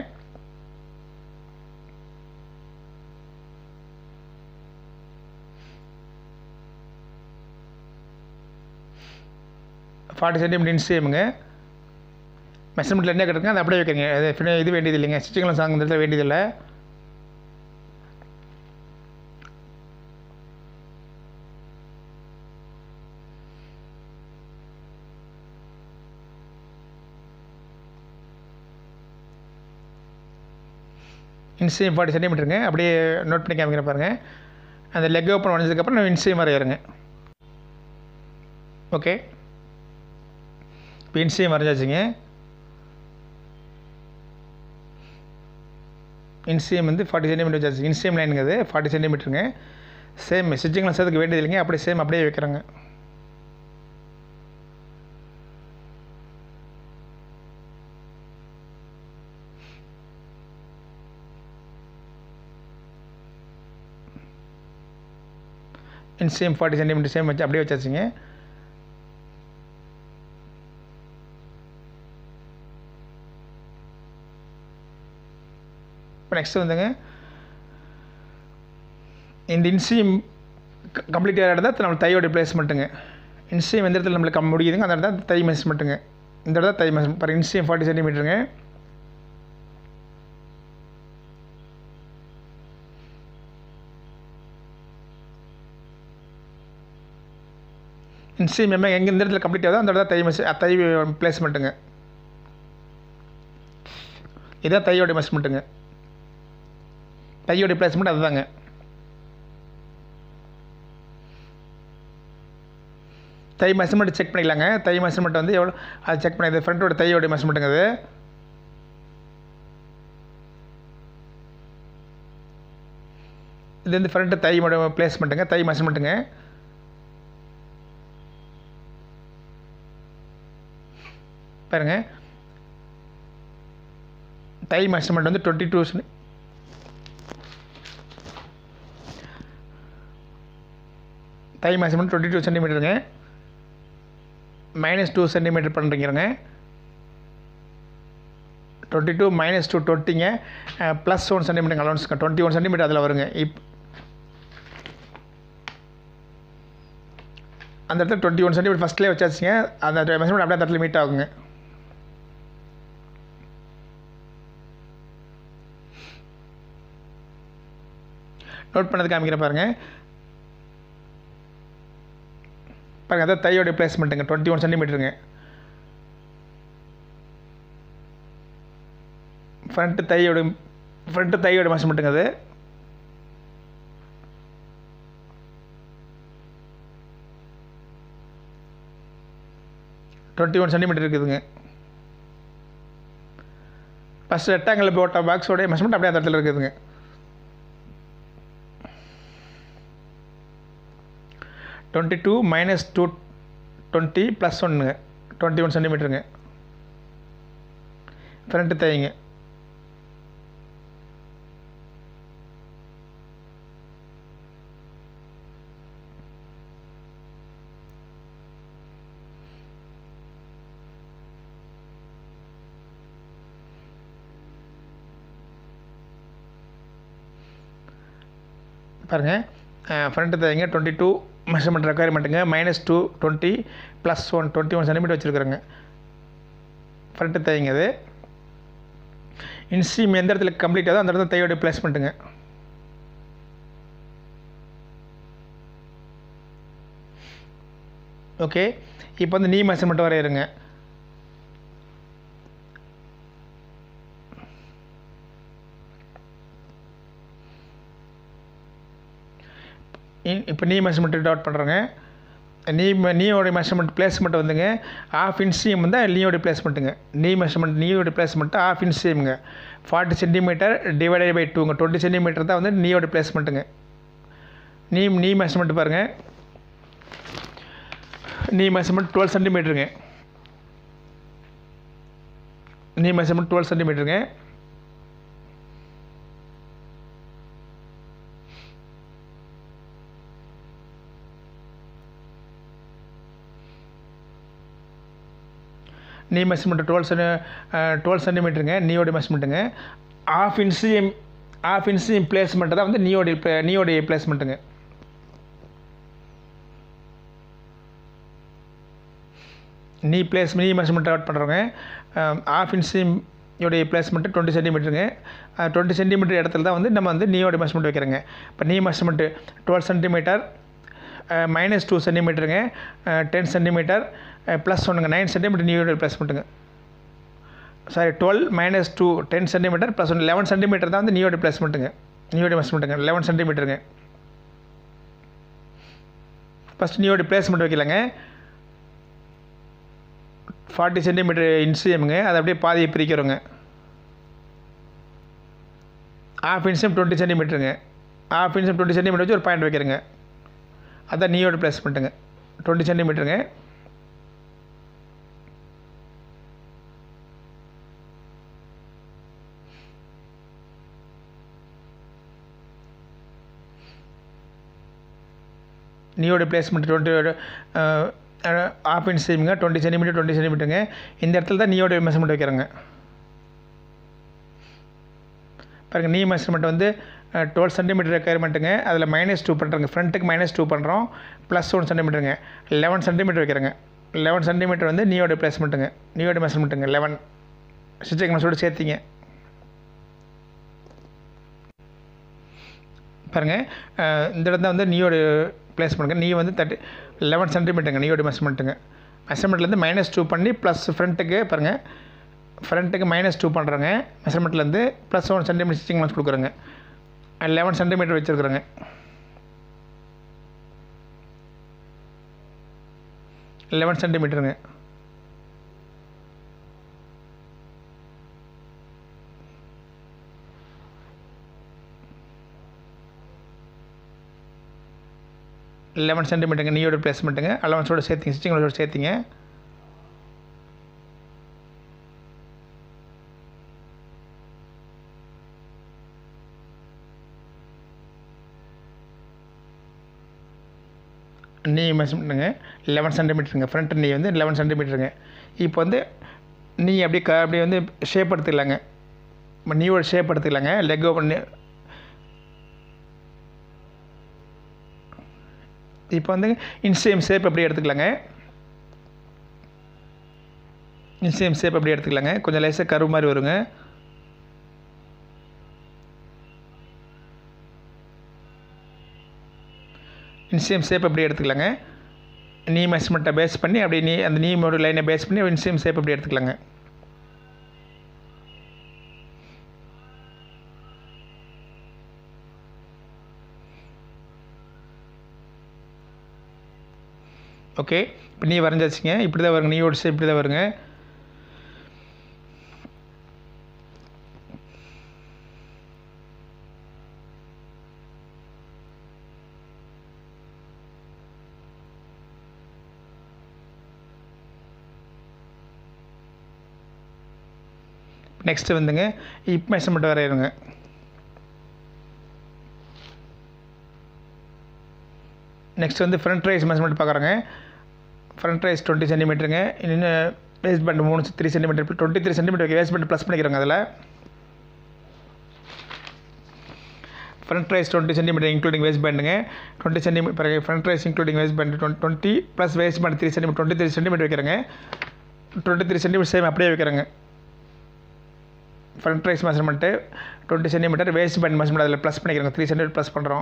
ஃபார்ட்டி சென்டிமீட்டர் இன்சியமுங்க மெஷர்மெண்ட்டில் என்ன கிடக்குங்க அதை அப்படியே வைக்கிறீங்க அது ஃபினி இது வேண்டியது இல்லைங்க ஸ்டிச்சிங்லாம் சாங் இடத்துல வேண்டியதில்லை இன்சியம் ஃபார்ட்டி சென்டிமீட்டருங்க அப்படியே நோட் பண்ணி காமிக்கிறேன் பாருங்கள் அந்த லெக் ஓப்பன் வரைஞ்சதுக்கப்புறம் நான் இன்சியம் வரையிறேங்க ஓகே இப்போ இன்சியம் வரைஞ்சாச்சுங்க இன்சியம் வந்து ஃபார்ட்டி சென்டிமீட்டர் வச்சாச்சு இன்சியம் லைனுங்கிறது ஃபார்ட்டி சென்டிமீட்டருங்க சேம் ஸ்டிச்சிங் லென்ஸதுக்கு வேண்டியது இல்லைங்க அப்படியே சேம் அப்படியே வைக்கிறேங்க இன்சியம் ஃபார்ட்டி சென்டிமீட்டர் சேம் வச்சு அப்படியே வச்சாச்சுங்க இப்போ நெக்ஸ்ட் வந்துங்க இந்த இன்சியம் கம்ப்ளீட் ஆகிற இடத்துல நம்ம தையோட பிளேஸ்மெண்ட்டுங்க இன்சியம் எந்த இடத்துல நம்மளுக்கு கம் முடியுதுங்க அந்த இடத்துல தை மெஷர்மெண்ட்டுங்க இந்த இடத்துல தை மெஷர் பாரு இன்சியம் ஃபார்ட்டி சென்டிமீட்டருங்க இன்சியம் எம்ஏ எங்கே இந்த இடத்துல கம்ப்ளீட் ஆகுதோ அந்த இடத்துல தை மெஷர் தை பிளேஸ்மெண்ட்டுங்க இதான் தையோட மெஷர்மெண்ட்டுங்க தையோட பிளேஸ்மெண்ட் அதுதாங்க தை மெஷர்மெண்ட் செக் பண்ணிக்கலாங்க தை மெஷர்மெண்ட் வந்து எவ்வளோ அது செக் பண்ணி ஃப்ரண்ட்டோட தையோட மெஷர்மெண்ட்டுங்க அது இது வந்து ஃப்ரண்ட்டு தையோட பிளேஸ்மெண்ட்டுங்க தை மெஷர்மெண்ட்டுங்க பாருங்க தை மெஷர்மெண்ட் வந்து twenty two thigh measurement twenty two சென்டிமீட்டருங்க மைனஸ் டூ சென்டிமீட்டர் பண்ணுறீங்கிறங்க டுவெண்ட்டி டூ மைனஸ் டூ டுவெண்ட்டிங்க ப்ளஸ் ஒன் சென்டிமீட்டர் அலவன்ஸுங்க டுவெண்ட்டி ஒன் சென்டிமீட்டர் அதில் வருங்க இப் அந்த இடத்துல டுவெண்ட்டி ஒன் சென்டிமீட்டர் ஃபஸ்ட்லேயே வச்சாச்சுங்க அந்த மெஷர்மெண்ட் அப்படியே அந்த இடத்துல மீட் ஆகுங்க நோட் பண்ணது காமிக்கிறேன் பாருங்கள் பாருங்கள் அதான் தையோடைய பிளேஸ்மெண்ட்டுங்க டுவெண்ட்டி ஒன் சென்டிமீட்டருங்க ஃப்ரண்ட்டு தையோட ஃப்ரண்ட்டு தையோட மெஷர்மெண்ட்டுங்க அது டுவெண்ட்டி ஒன் சென்டிமீட்டர் இருக்குதுங்க ஃபஸ்ட் ரெக்டாங்கிள் போட்ட பாக்ஸோடைய மெஷர்மெண்ட் அப்படியே அந்த இடத்துல இருக்குதுங்க twenty two minus two twenty plus ஒன்றுங்க டுவெண்ட்டி ஒன் சென்டிமீட்டருங்க ஃப்ரண்ட்டு தைங்க பாருங்கள் ஃப்ரண்ட்டு தைங்க டுவெண்ட்டி டூ மெஷர்மெண்ட் ரெக்குயர்மெண்ட்டுங்க minus two twenty plus one twenty one centimetre வச்சுருக்குறேங்க ஃப்ரண்ட்டு தைங்க அது இன்சிம் எந்த இடத்துல கம்ப்ளீட் ஆகுதோ அந்த இடத்துல தையோட பிளேஸ்மெண்ட்டுங்க ஓகே இப்போ வந்து நீ மெஷர்மெண்ட் வரையிருங்க இப்போ நீ மெஷர்மெண்ட் டாட் பண்ணுறோங்க நீ நீயோடைய மெஷர்மெண்ட் பிளேஸ்மெண்ட் வந்துங்க ஆஃப் இன்சியம் வந்து நீயோடைய பிளேஸ்மெண்ட்டுங்க நீ மெஷர்மெண்ட் நீயோடைய பிளேஸ்மெண்ட் ஆஃப் இன்சியம்ங்க ஃபார்ட்டி சென்டிமீட்டர் டிவைடட் பை டூங்க டுவெண்ட்டி சென்டிமீட்டர் தான் வந்து நீயோட பிளேஸ்மெண்ட்டுங்க நீ நீ மெஷர்மெண்ட் பாருங்கள் நீ மெஷர்மெண்ட் டுவெல் சென்டிமீட்டருங்க நீ மெஷர்மெண்ட் டுவெல் சென்டிமீட்டருங்க knee measurement twelve centi twelve சென்டிமீட்டருங்க நீயோடைய மெஷர்மெண்ட்டுங்க half inseam half inseam placement தான் வந்து நீயோடைய pla- நீயோடைய பிளேஸ்மெண்ட்டுங்க knee place knee measurement out பண்ணுறோங்க ஆஃப் இன்சியம் உடைய பிளேஸ்மெண்ட்டு டுவெண்ட்டி சென்டிமீட்டருங்க டுவெண்ட்டி சென்டிமீட்டர் இடத்துல தான் வந்து நம்ம வந்து நீயோட மெஷர்மெண்ட் வைக்கிறோங்க இப்போ knee measurement twelve centimetre minus two சென்டிமீட்டருங்க டென் சென்டிமீட்டர் ப்ளஸ் ஒன்றுங்க நைன் சென்டிமீட்டர் நீயோட பிளேஸ்மெண்ட்டுங்க sorry twelve minus two ten centimetre plus one eleven centimetre தான் வந்து நீயோட பிளேஸ்மெண்ட்டுங்க நீயோட மெஷர்மெண்ட்டுங்க லெவன் சென்டிமீட்டருங்க ஃபஸ்ட் நீயோட பிளேஸ்மெண்ட் வைக்கலங்க ஃபார்ட்டி சென்டிமீட்டர் இன்சியம்ங்க அதை அப்படியே பாதியை பிரிக்கிறோங்க ஆஃப் இன்சியம் டுவெண்ட்டி சென்டிமீட்டருங்க ஆஃப் இன்சியம் டுவெண்ட்டி சென்டிமீட்டர் வச்சு ஒரு பாயிண்ட் வைக்கிறேங்க அதான் நீயோட பிளேஸ்மெண்ட்டுங்க டுவெண்ட்டி சென்டிமீட்டருங்க நீயோட placement twenty half inch சேமிங்க twenty centimetre twenty சென்டிமீட்டருங்க இந்த இடத்துல தான் நீயோட மெஷர்மெண்ட் வைக்கிறோங்க பாருங்கள் நீ மெஷர்மெண்ட் வந்து டுவெல் சென்டிமீட்டர் ரெக்குயர்மெண்ட்டுங்க அதில் மைனஸ் டூ பண்ணுறோங்க ஃப்ரண்ட்டுக்கு மைனஸ் டூ பண்ணுறோம் ப்ளஸ் ஒன் சென்டிமீட்டருங்க லெவன் சென்டிமீட்டர் வைக்கிறேங்க லெவன் சென்டிமீட்டர் வந்து நீயோட பிளேஸ்மெண்ட்டுங்க நீயோட மெஷர்மெண்ட்டுங்க லெவன் ஸ்டிச்சிங் மெஷரோட சேர்த்திங்க பாருங்கள் இந்த இடம் தான் வந்து நீயோட பிளேஸ்மெண்ட்டுங்க நீ வந்து தேர்ட்டி லெவன் சென்டிமீட்டருங்க நீயோட மெஷர்மெண்ட்டுங்க மெஷர்மெண்ட்லேருந்து மைனஸ் டூ பண்ணி ப்ளஸ் ஃப்ரண்ட்டுக்கு பாருங்கள் ஃப்ரண்ட்டுக்கு மைனஸ் டூ பண்ணுறோங்க மெஷர்மெண்ட்லேருந்து plus one centimetre stitching marks கொடுக்குறோங்க லெவன் சென்டிமீட்டர் வச்சுருக்குறோங்க லெவன் சென்டிமீட்டருங்க லெவன் சென்டிமீட்டருங்க நீயோட பிளேஸ்மெண்ட்டுங்க அலவன்ஸோட சேர்த்திங்க ஸ்டிச்சிங்களோட சேர்த்திங்க நீ மெஷர்மெண்ட்டுங்க லெவன் சென்டிமீட்டருங்க ஃப்ரண்ட் நீ வந்து லெவன் சென்டிமீட்டருங்க இப்போ வந்து நீ அப்படியே க அப்படியே வந்து ஷேப் எடுத்துக்கலாங்க நீயோட ஷேப் எடுத்துக்கலாங்க லெக் ஓப்பன் இப்போ வந்து இன்சேம் ஷேப் அப்படியே எடுத்துக்கலாங்க இன்சேம் ஷேப் அப்படியே எடுத்துக்கலாங்க கொஞ்சம் லேசாக கரு மாதிரி வருங்க இன்சியம் ஷேப் அப்படியே எடுத்துக்கலாங்க நீ மெஷர்மெண்ட்டை பேஸ் பண்ணி அப்படியே நீ அந்த நீ ஒரு லைனை பேஸ் பண்ணி இன்சியம் ஷேப் அப்படியே எடுத்துக்கலாங்க ஓகே இப்போ நீ வரைஞ்சாச்சுங்க இப்படி தான் வருங்க நீயோட ஷேப் இப்படி தான் வருங்க நெக்ஸ்ட்டு வந்துங்க இப் மெஷர்மெண்ட் வரையிருங்க நெக்ஸ்ட் வந்து ஃப்ரண்ட் ரைஸ் மெஷர்மெண்ட் பார்க்குறோங்க ஃப்ரண்ட் ரைஸ் டுவெண்ட்டி சென்டிமீட்டருங்க இன்னும் வேஸ்ட் பேண்ட் மூணு three centimetre twenty three centimetre waist band plus பண்ணிக்கிறோங்க அதில் front rise twenty centimetre including waist பேண்டுங்க twenty centimetre front rise including waist band twenty plus waist band three centimetre twenty three centimetre வைக்கிறேங்க twenty three centimetre same அப்படியே வைக்கிறேங்க front rise measurement twenty centimetre waist pant measurement அதில் plus பண்ணிக்கிறோங்க three centimetre plus பண்ணுறோம்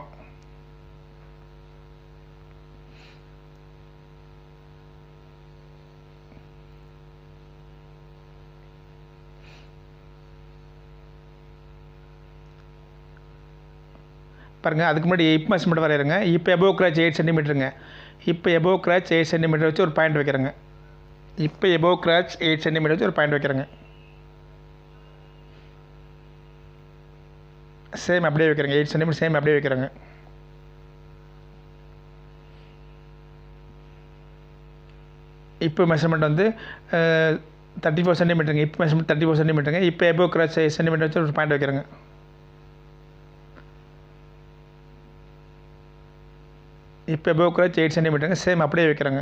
பாருங்கள் அதுக்கு முன்னாடி இப்போ measurement வரைகிறேங்க இப்போ எபோவ் கிராச் எயிட் சென்டிமீட்டருங்க இப்போ எபோவ் கிராச் எயிட் சென்டிமீட்டர் வச்சு ஒரு பாயிண்ட் வைக்கிறேங்க இப்போ எபோவ் கிராச் எயிட் சென்டிமீட்டர் வச்சு ஒரு பாயிண்ட் வைக்கிறேங்க சேம் அப்படியே வைக்கிறேங்க எயிட் சென்டிமீட்டர் சேம் அப்படியே வைக்கிறேங்க இப்போ மெஷர்மெண்ட் வந்து தேர்ட்டி ஃபோர் சென்டிமீட்டருங்க இப்போ மெஷர்மெண்ட் தேர்ட்டி ஃபோர் சென்டிமீட்டருங்க இப்போ எபோ கிராச் சென்டிமீட்டர் வச்சு ஒரு பாயிண்ட் வைக்கிறேங்க இப்போ எபோ கிராச் எயிட் சென்டிமீட்டருங்க சேம் அப்படியே வைக்கிறேங்க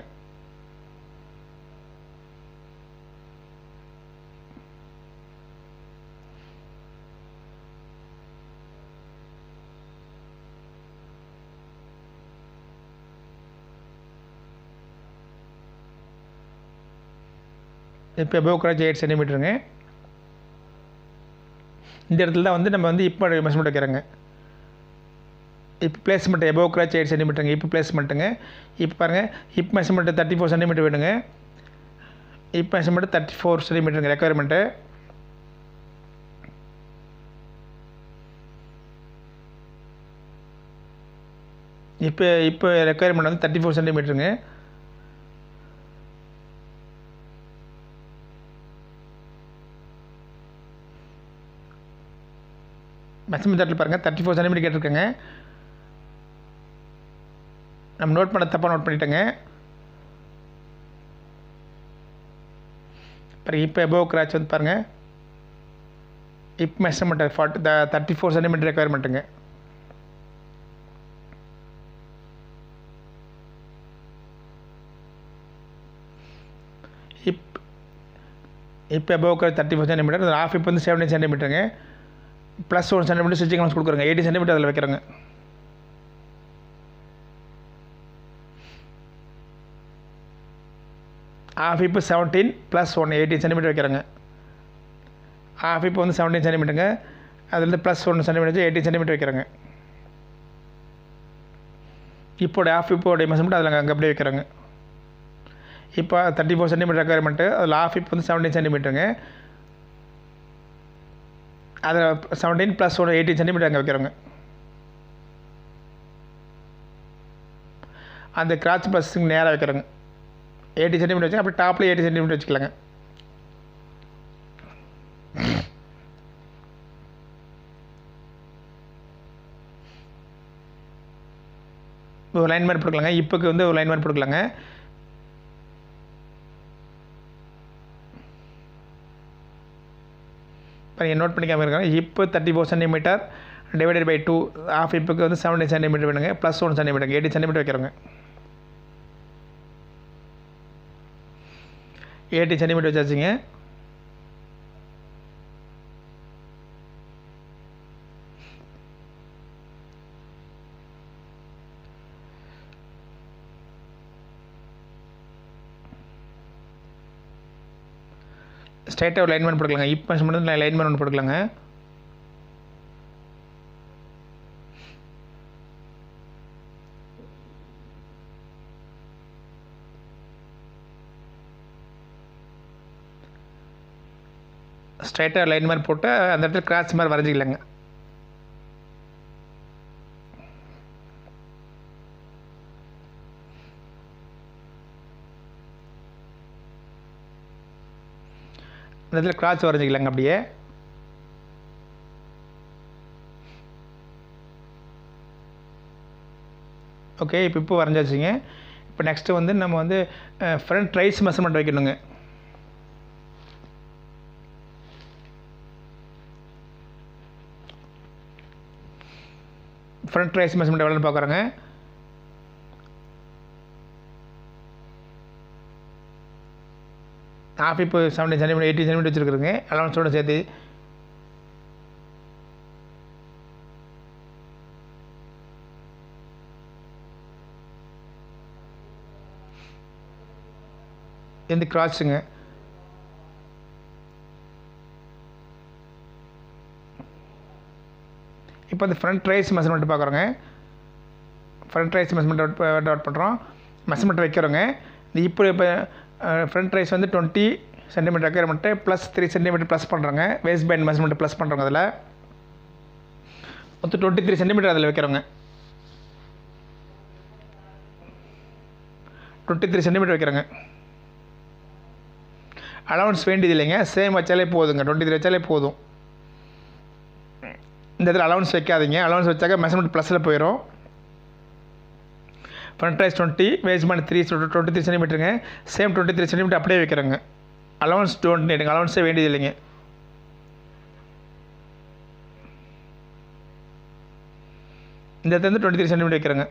இப்போ எபோவ் கிராச் எயிட் சென்டிமீட்டருங்க இந்த இடத்துல தான் வந்து நம்ம வந்து இப்போ மெஷர்மெண்ட் வைக்கிறோங்க இப்போ பிளேஸ்மெண்ட் எபோவ் கிராச் எயிட் சென்டிமீட்டருங்க இப்போ பிளேஸ்மெண்ட்டுங்க இப்போ பாருங்கள் இப்போ மெஷர்மெண்ட்டு தேர்ட்டி ஃபோர் சென்டிமீட்டர் வேணுங்க இப்போ மெஷர்மெண்ட் தேர்ட்டி ஃபோர் சென்டிமீட்டருங்க ரெக்குயர்மெண்ட்டு இப்போ இப்போ ரெக்குயர்மெண்ட் வந்து தேர்ட்டி ஃபோர் சென்டிமீட்டருங்க மெஷர்மெண்ட் சார்ட்டில் பாருங்கள் தேர்ட்டி ஃபோர் சென்டிமீட்டர் கேட்டிருக்கேங்க நம்ம நோட் பண்ண தப்பாக நோட் பண்ணிட்டேங்க பாருங்கள் இப்போ எபோவ் கிராச் வந்து பாருங்கள் இப்போ measurement forty thirty four centimetre ரெக்குயர்மெண்ட்டுங்க இப் இப்போ above crotch thirty four centimetre half இப்போ வந்து செவன்டீன் சென்டிமீட்டருங்க ப்ளஸ் ஒன் சென்டிமீட்டர் ஸ்டிச்சிங் லென்ஸ் கொடுக்குறேங்க எயிட்டி சென்டிமீட்டர் அதில் வைக்கிறேங்க ஆஃப் இப்போ seventeen plus one eighteen centimetre வைக்கிறேங்க ஆஃப் இப்போ வந்து செவன்டீன் சென்டிமீட்டருங்க அதுலேருந்து plus one centimetre eighteen centimetre வைக்கிறேங்க இப்போடைய ஆஃப் இப்போடைய மெஷர்மெண்ட் அதில் அங்கே அப்படியே வைக்கிறேங்க இப்போ தேர்ட்டி ஃபோர் சென்டிமீட்டர் ரெக்குயர்மெண்ட்டு அதில் ஆஃப் இப்போ வந்து செவன்டீன் சென்டிமீட்டருங்க அதில் seventeen plus one eighteen centimetre அங்கே வைக்கிறோங்க அந்த கிராச் ப்ளஸ்ஸுக்கு நேராக வைக்கிறோங்க எயிட்டி சென்டிமீட்டர் வச்சு அப்படி டாப்பில் எயிட்டி சென்டிமீட்டர் வச்சுக்கலாங்க ஒரு லைன் மாதிரி போட்டுக்கலாங்க இப்போக்கு வந்து ஒரு லைன் மாதிரி போட்டுக்கலாங்க இப்போ நீங்கள் நோட் பண்ணிக்காம இருக்காங்க இப்போ thirty four centimetre divided by two half இப்புக்கு வந்து செவன்டீன் சென்டிமீட்டர் வேணுங்க plus one centimetre eighty centimetre வைக்கிறோங்க எயிட்டி சென்டிமீட்டர் வச்சாச்சுங்க ஸ்ட்ரைட்டாக ஒரு லைன்மேன் போட்டுக்கலாங்க இப்போ மட்டும் லைன்மேன் ஒன்று போட்டுக்கலாங்க ஸ்ட்ரைட்டாக லைன் மாதிரி போட்டு அந்த இடத்துல கிராஸ் மாதிரி வரைஞ்சிக்கலாங்க அந்த இடத்துல கிராஸ் வரைஞ்சிக்கலாங்க அப்படியே ஓகே இப்போ இப்போ வரைஞ்சாச்சுங்க இப்போ நெக்ஸ்ட்டு வந்து நம்ம வந்து ஃப்ரண்ட் ரைஸ் மெஷர்மெண்ட் வைக்கணுங்க ஃப்ரண்ட் ரைஸ் மெஷர்மெண்ட் எவ்வளோன்னு பார்க்குறோங்க ஆஃப் இப்போ செவன்டீன் சென்டிமீட்டர் எயிட்டி சென்டிமீட்டர் வச்சுருக்குறேங்க அலவன்ஸோட சேர்த்து எந்த கிராஸுங்க இப்போ அந்த ஃப்ரண்ட் ரைஸ் மெஷர்மெண்ட் பார்க்குறோங்க ஃப்ரண்ட் ரைஸ் மெஷர்மெண்ட் டாட் பண்ணுறோம் மெஷர்மெண்ட் வைக்கிறோங்க இப்போ இப்போ ஃப்ரண்ட் ரைஸ் வந்து twenty centimetre requirement plus three centimetre plus பண்ணுறோங்க வேஸ்ட் பேண்ட் மெஷர்மெண்ட் ப்ளஸ் பண்ணுறோங்க அதில் மொத்தம் டுவெண்ட்டி த்ரீ சென்டிமீட்டர் அதில் வைக்கிறோங்க டுவெண்ட்டி த்ரீ சென்டிமீட்டர் வைக்கிறோங்க அலவன்ஸ் வேண்டியது இல்லைங்க சேம் வச்சாலே போதுங்க டுவெண்ட்டி த்ரீ வச்சாலே போதும் இந்த இடத்துல அலவன்ஸ் வைக்காதீங்க அலவன்ஸ் வச்சாக்க மெஷர்மெண்ட் ப்ளஸில் போயிடும் ஃப்ரண்ட் ரைஸ் டுவெண்ட்டி வேஸ்ட்மெண்ட் த்ரீ டுவெண்ட்டி த்ரீ சென்டிமீட்டருங்க சேம் டுவெண்ட்டி த்ரீ சென்டிமீட்டர் அப்படியே வைக்கிறோங்க அலவன்ஸ் டோன்ட் நீடுங்க அலவன்ஸே வேண்டியது இல்லைங்க இந்த இடத்துல இருந்து டுவெண்ட்டி த்ரீ சென்டிமீட்டர் வைக்கிறோங்க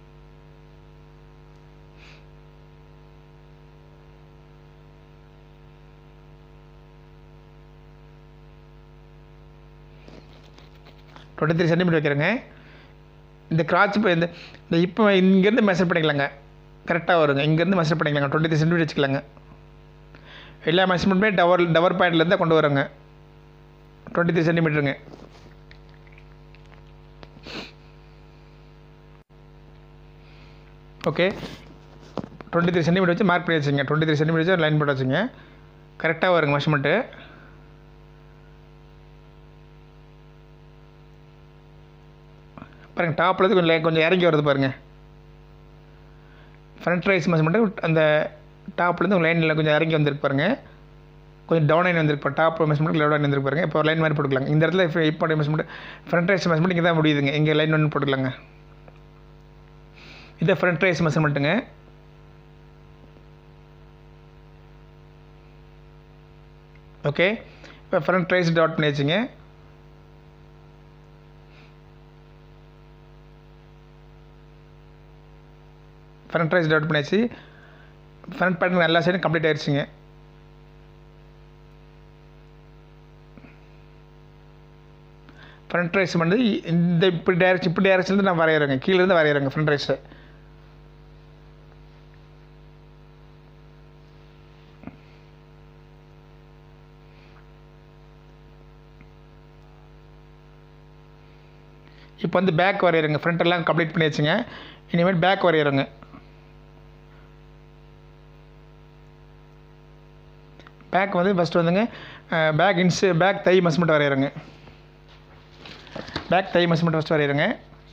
டுவெண்ட்டி த்ரீ சென்டிமீட்டர் வைக்கிறேங்க இந்த கிராச் இப்போ இந்த இந்த இப்போ இங்கேருந்து மெஷர் பண்ணிக்கலாங்க கரெக்டாக வருங்க இங்கேருந்து மெஷர் பண்ணிக்கலாங்க டுவெண்ட்டி த்ரீ சென்டிமீட்டர் வச்சுக்கலாங்க எல்லா மெஷர்மெண்ட்டுமே டவர் டவர் பாயிண்ட்லேருந்து கொண்டு வரோங்க டுவெண்ட்டி த்ரீ சென்டிமீட்டருங்க ஓகே டுவெண்ட்டி த்ரீ சென்டிமீட்டர் வச்சு மார்க் பண்ணி வச்சுங்க டுவெண்ட்டி த்ரீ சென்டிமீட்டர் வச்சு லைன் போட்டு வச்சுங்க கரெக்டாக வருங்க மெஷர்மெண்ட்டு பாருங்கள் டாப்லேருந்து கொஞ்சம் கொஞ்சம் இறங்கி வருது பாருங்கள் ஃப்ரண்ட் ரைஸ் மெஷர்மெண்ட்டு அந்த டாப்லேருந்து உங்கள் லைனில் கொஞ்சம் இறங்கி வந்திருக்கு பாருங்கள் கொஞ்சம் டவுன் ஆகி வந்திருக்கு இப்போ டாப் மெஷர்மெண்ட் லெவல் ஆகி வந்திருக்கு பாருங்கள் இப்போ லைன் மாதிரி போட்டுக்கலாங்க இந்த இடத்துல இப்போ இப்போ மெஷர்மெண்ட் ஃப்ரண்ட் ரைஸ் மெஷர்மெண்ட் இங்கே தான் முடியுதுங்க இங்கே லைன் ஒன்று போட்டுக்கலாங்க இது ஃப்ரண்ட் ரைஸ் மெஷர்மெண்ட்டுங்க ஓகே இப்போ ஃப்ரண்ட் ரைஸ் டாட் பண்ணி வச்சுங்க ஃப்ரண்ட் ரைஸ் டாட் பண்ணியாச்சு ஃப்ரண்ட் பேட்டர்ன் எல்லா சைடும் கம்ப்ளீட் ஆயிடுச்சுங்க ஃப்ரண்ட் ரைஸ் வந்து இந்த இப்படி டேரக்ஷன் இப்படி டேரக்ஷன்லேருந்து நான் வரைகிறேங்க கீழேருந்து வரைகிறேங்க ஃப்ரண்ட் ரைஸை இப்போ வந்து பேக் வரைகிறேங்க ஃப்ரண்ட் எல்லாம் கம்ப்ளீட் பண்ணி வச்சுங்க இனிமேல் பேக் வரைகிறேங்க பேக் வந்து ஃபஸ்ட்டு வந்துங்க பேக் இன்ஸ் பேக் தை மெஷர்மெண்ட் வரைகிறேங்க பேக் தை மெஷர்மெண்ட் ஃபஸ்ட்டு வரைகிறேங்க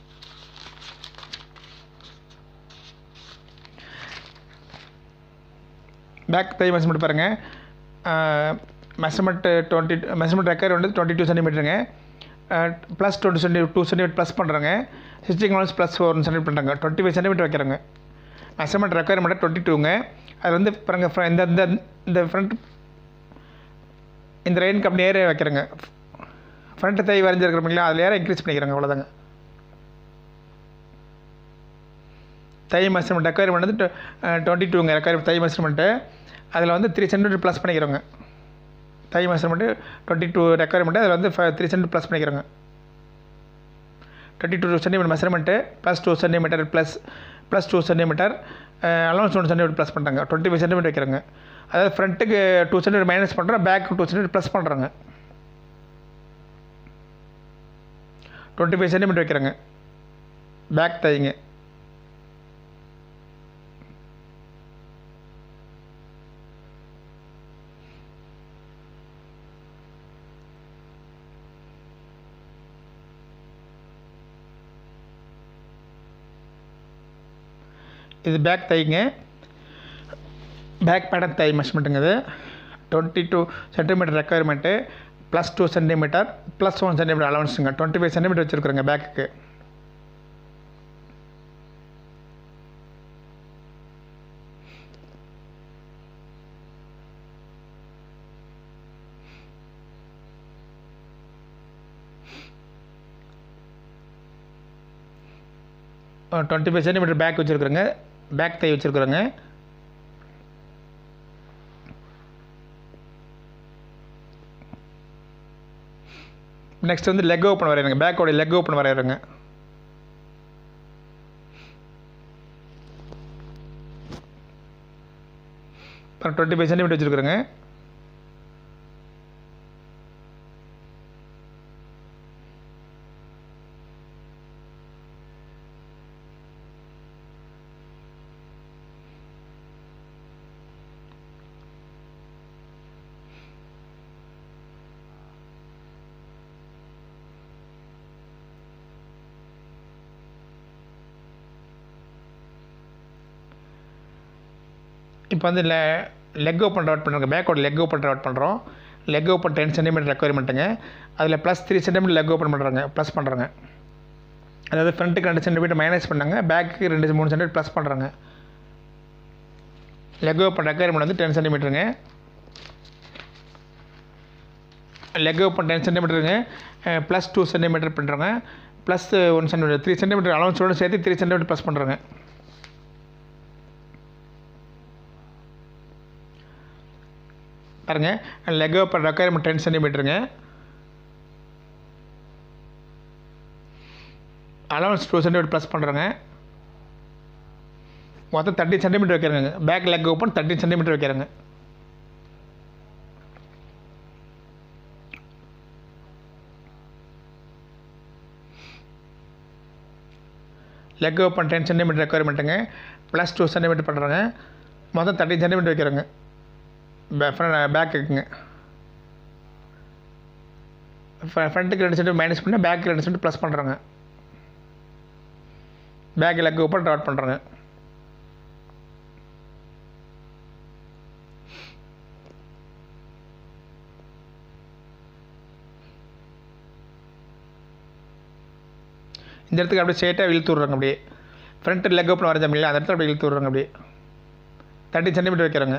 பேக் தை மெஷர்மெண்ட் பாருங்கள் மெஷர்மெண்ட் டுவெண்ட்டி மெஷர்மெண்ட் ரெக்கர் வந்து டுவெண்ட்டி டூ சென்டிமீட்டருங்க plus twenty centi two centimetre plus பண்ணுறாங்க ஸ்டிச்சிங் லெவல்ஸ் ப்ளஸ் ஃபோர் சென்டிமீட்டர் பண்ணுறாங்க டுவெண்ட்டி ஃபைவ் சென்டிமீட்டர் வைக்கிறாங்க மெஷர்மெண்ட் ரெக்குயர்மெண்ட் டுவெண்ட்டி டூங்க அது வந்து பாருங்க fr- இந்த இந்த இந்த ஃப்ரண்ட் இந்த ரெயின் கம்பெனி ஏரியா வைக்கிறேங்க ஃப்ரண்ட் தை வரைஞ்சிருக்கிறீங்களா அதில் ஏற இன்க்ரீஸ் பண்ணிக்கிறாங்க அவ்வளோதாங்க தை மெஷர்மெண்ட் ரெக்குயர்மெண்ட் வந்து டுவெண்ட்டி டூங்க ரெக்குயர் தை மெஷர்மெண்ட்டு அதில் வந்து த்ரீ சென்டிமீட்டர் ப்ளஸ் பண்ணிக்கிறோங்க thigh measurement twenty two requirement அதில் வந்து த்ரீ சென்டிமீட்டர் ப்ளஸ் பண்ணிக்கிறோங்க twenty two centimetre measurement plus two centimetre plus plus two centimetre allowance one centimetre plus பண்ணுறாங்க twenty five centimetre வைக்கிறாங்க அதாவது ஃப்ரண்ட்டுக்கு டூ சென்டிமீட்டர் மைனஸ் பண்ணுறோம் back two centimetre plus பண்ணுறாங்க twenty five centimetre வைக்கிறாங்க back தைங்க இது பேக் தைங்க பேக் பேட்டர்ன் தை மெஷர்மெண்ட்டுங்க இது twenty two centimetre requirement plus two centimetre plus one centimetre அலவன்ஸுங்க டுவெண்ட்டி ஃபைவ் சென்டிமீட்டர் வச்சுருக்குறேங்க பேக்குக்கு டுவெண்ட்டி ஃபைவ் சென்டிமீட்டர் பேக் வச்சுருக்குறேங்க பேக் தை வச்சுருக்குறேங்க நெக்ஸ்ட் வந்து லெக் ஓப்பன் வரைகிறேங்க பேக்கோட லெக் ஓப்பன் வரைகிறேங்க அப்புறம் டுவெண்ட்டி ஃபைவ் சென்டிமீட்டர் வச்சுருக்குறேங்க இப்போ வந்து le லெக் ஓப்பன் ரவுட் பண்ணுறோங்க பேக்கோட லெக் ஓப்பன் ரவுட் பண்ணுறோம் லெக் ஓப்பன் டென் சென்டிமீட்டர் ரெக்குவயர்மெண்ட்டுங்க அதில் plus three centimetre leg open பண்ணுறாங்க ப்ளஸ் பண்ணுறாங்க அதாவது ஃப்ரண்ட்டுக்கு ரெண்டு சென்டிமீட்டர் மைனஸ் பண்ணாங்க பேக்கு ரெண்டு மூணு சென்டிமீட்டர் ப்ளஸ் பண்ணுறாங்க லெக் ஓப்பன் ரெக்குவயர்மெண்ட் வந்து டென் சென்டிமீட்டருங்க லெக் ஓப்பன் டென் சென்டிமீட்டருங்க ப்ளஸ் டூ சென்டிமீட்டர் பண்ணுறாங்க plus one centimetre three centimetre அலவன்ஸோடு சேர்த்து த்ரீ சென்டிமீட்டர் ப்ளஸ் பண்ணுறாங்க பாருங்கள் லெக் ஓப்பன் ரெக்குவயர்மெண்ட் டென் சென்டிமீட்டருங்க அலவன்ஸ் டூ சென்டிமீட்டர் ப்ளஸ் பண்ணுறாங்க மொத்தம் தேர்ட்டி சென்டிமீட்டர் வைக்கிறாங்க back leg open thirty centimetre வைக்கிறாங்க லெக் ஓப்பன் டென் சென்டிமீட்டர் ரெக்குவயர்மெண்ட்டுங்க ப்ளஸ் டூ சென்டிமீட்டர் பண்ணுறாங்க மொத்தம் தேர்ட்டி சென்டிமீட்டர் வைக்கிறாங்க பேக்குக்குங்க ஃப்ரண்ட்டுக்கு ரெண்டு சென்டிமீட்டர் மைனஸ் பண்ணி பேக்கு ரெண்டு சென்டிமீட்டர் ப்ளஸ் பண்ணுறாங்க பேக் லெக் ஓப்பன் ட்ராட் பண்ணுறாங்க இந்த இடத்துக்கு அப்படியே ஸ்ட்ரெயிட்டாக இழுத்து விட்றாங்க அப்படியே ஃப்ரண்ட் லெக் ஓப்பன் வரைஞ்சோம் இல்லையா அந்த இடத்துல அப்படியே இழுத்து விட்றாங்க அப்படியே தேர்ட்டி சென்டிமீட்டர் வைக்கிறாங்க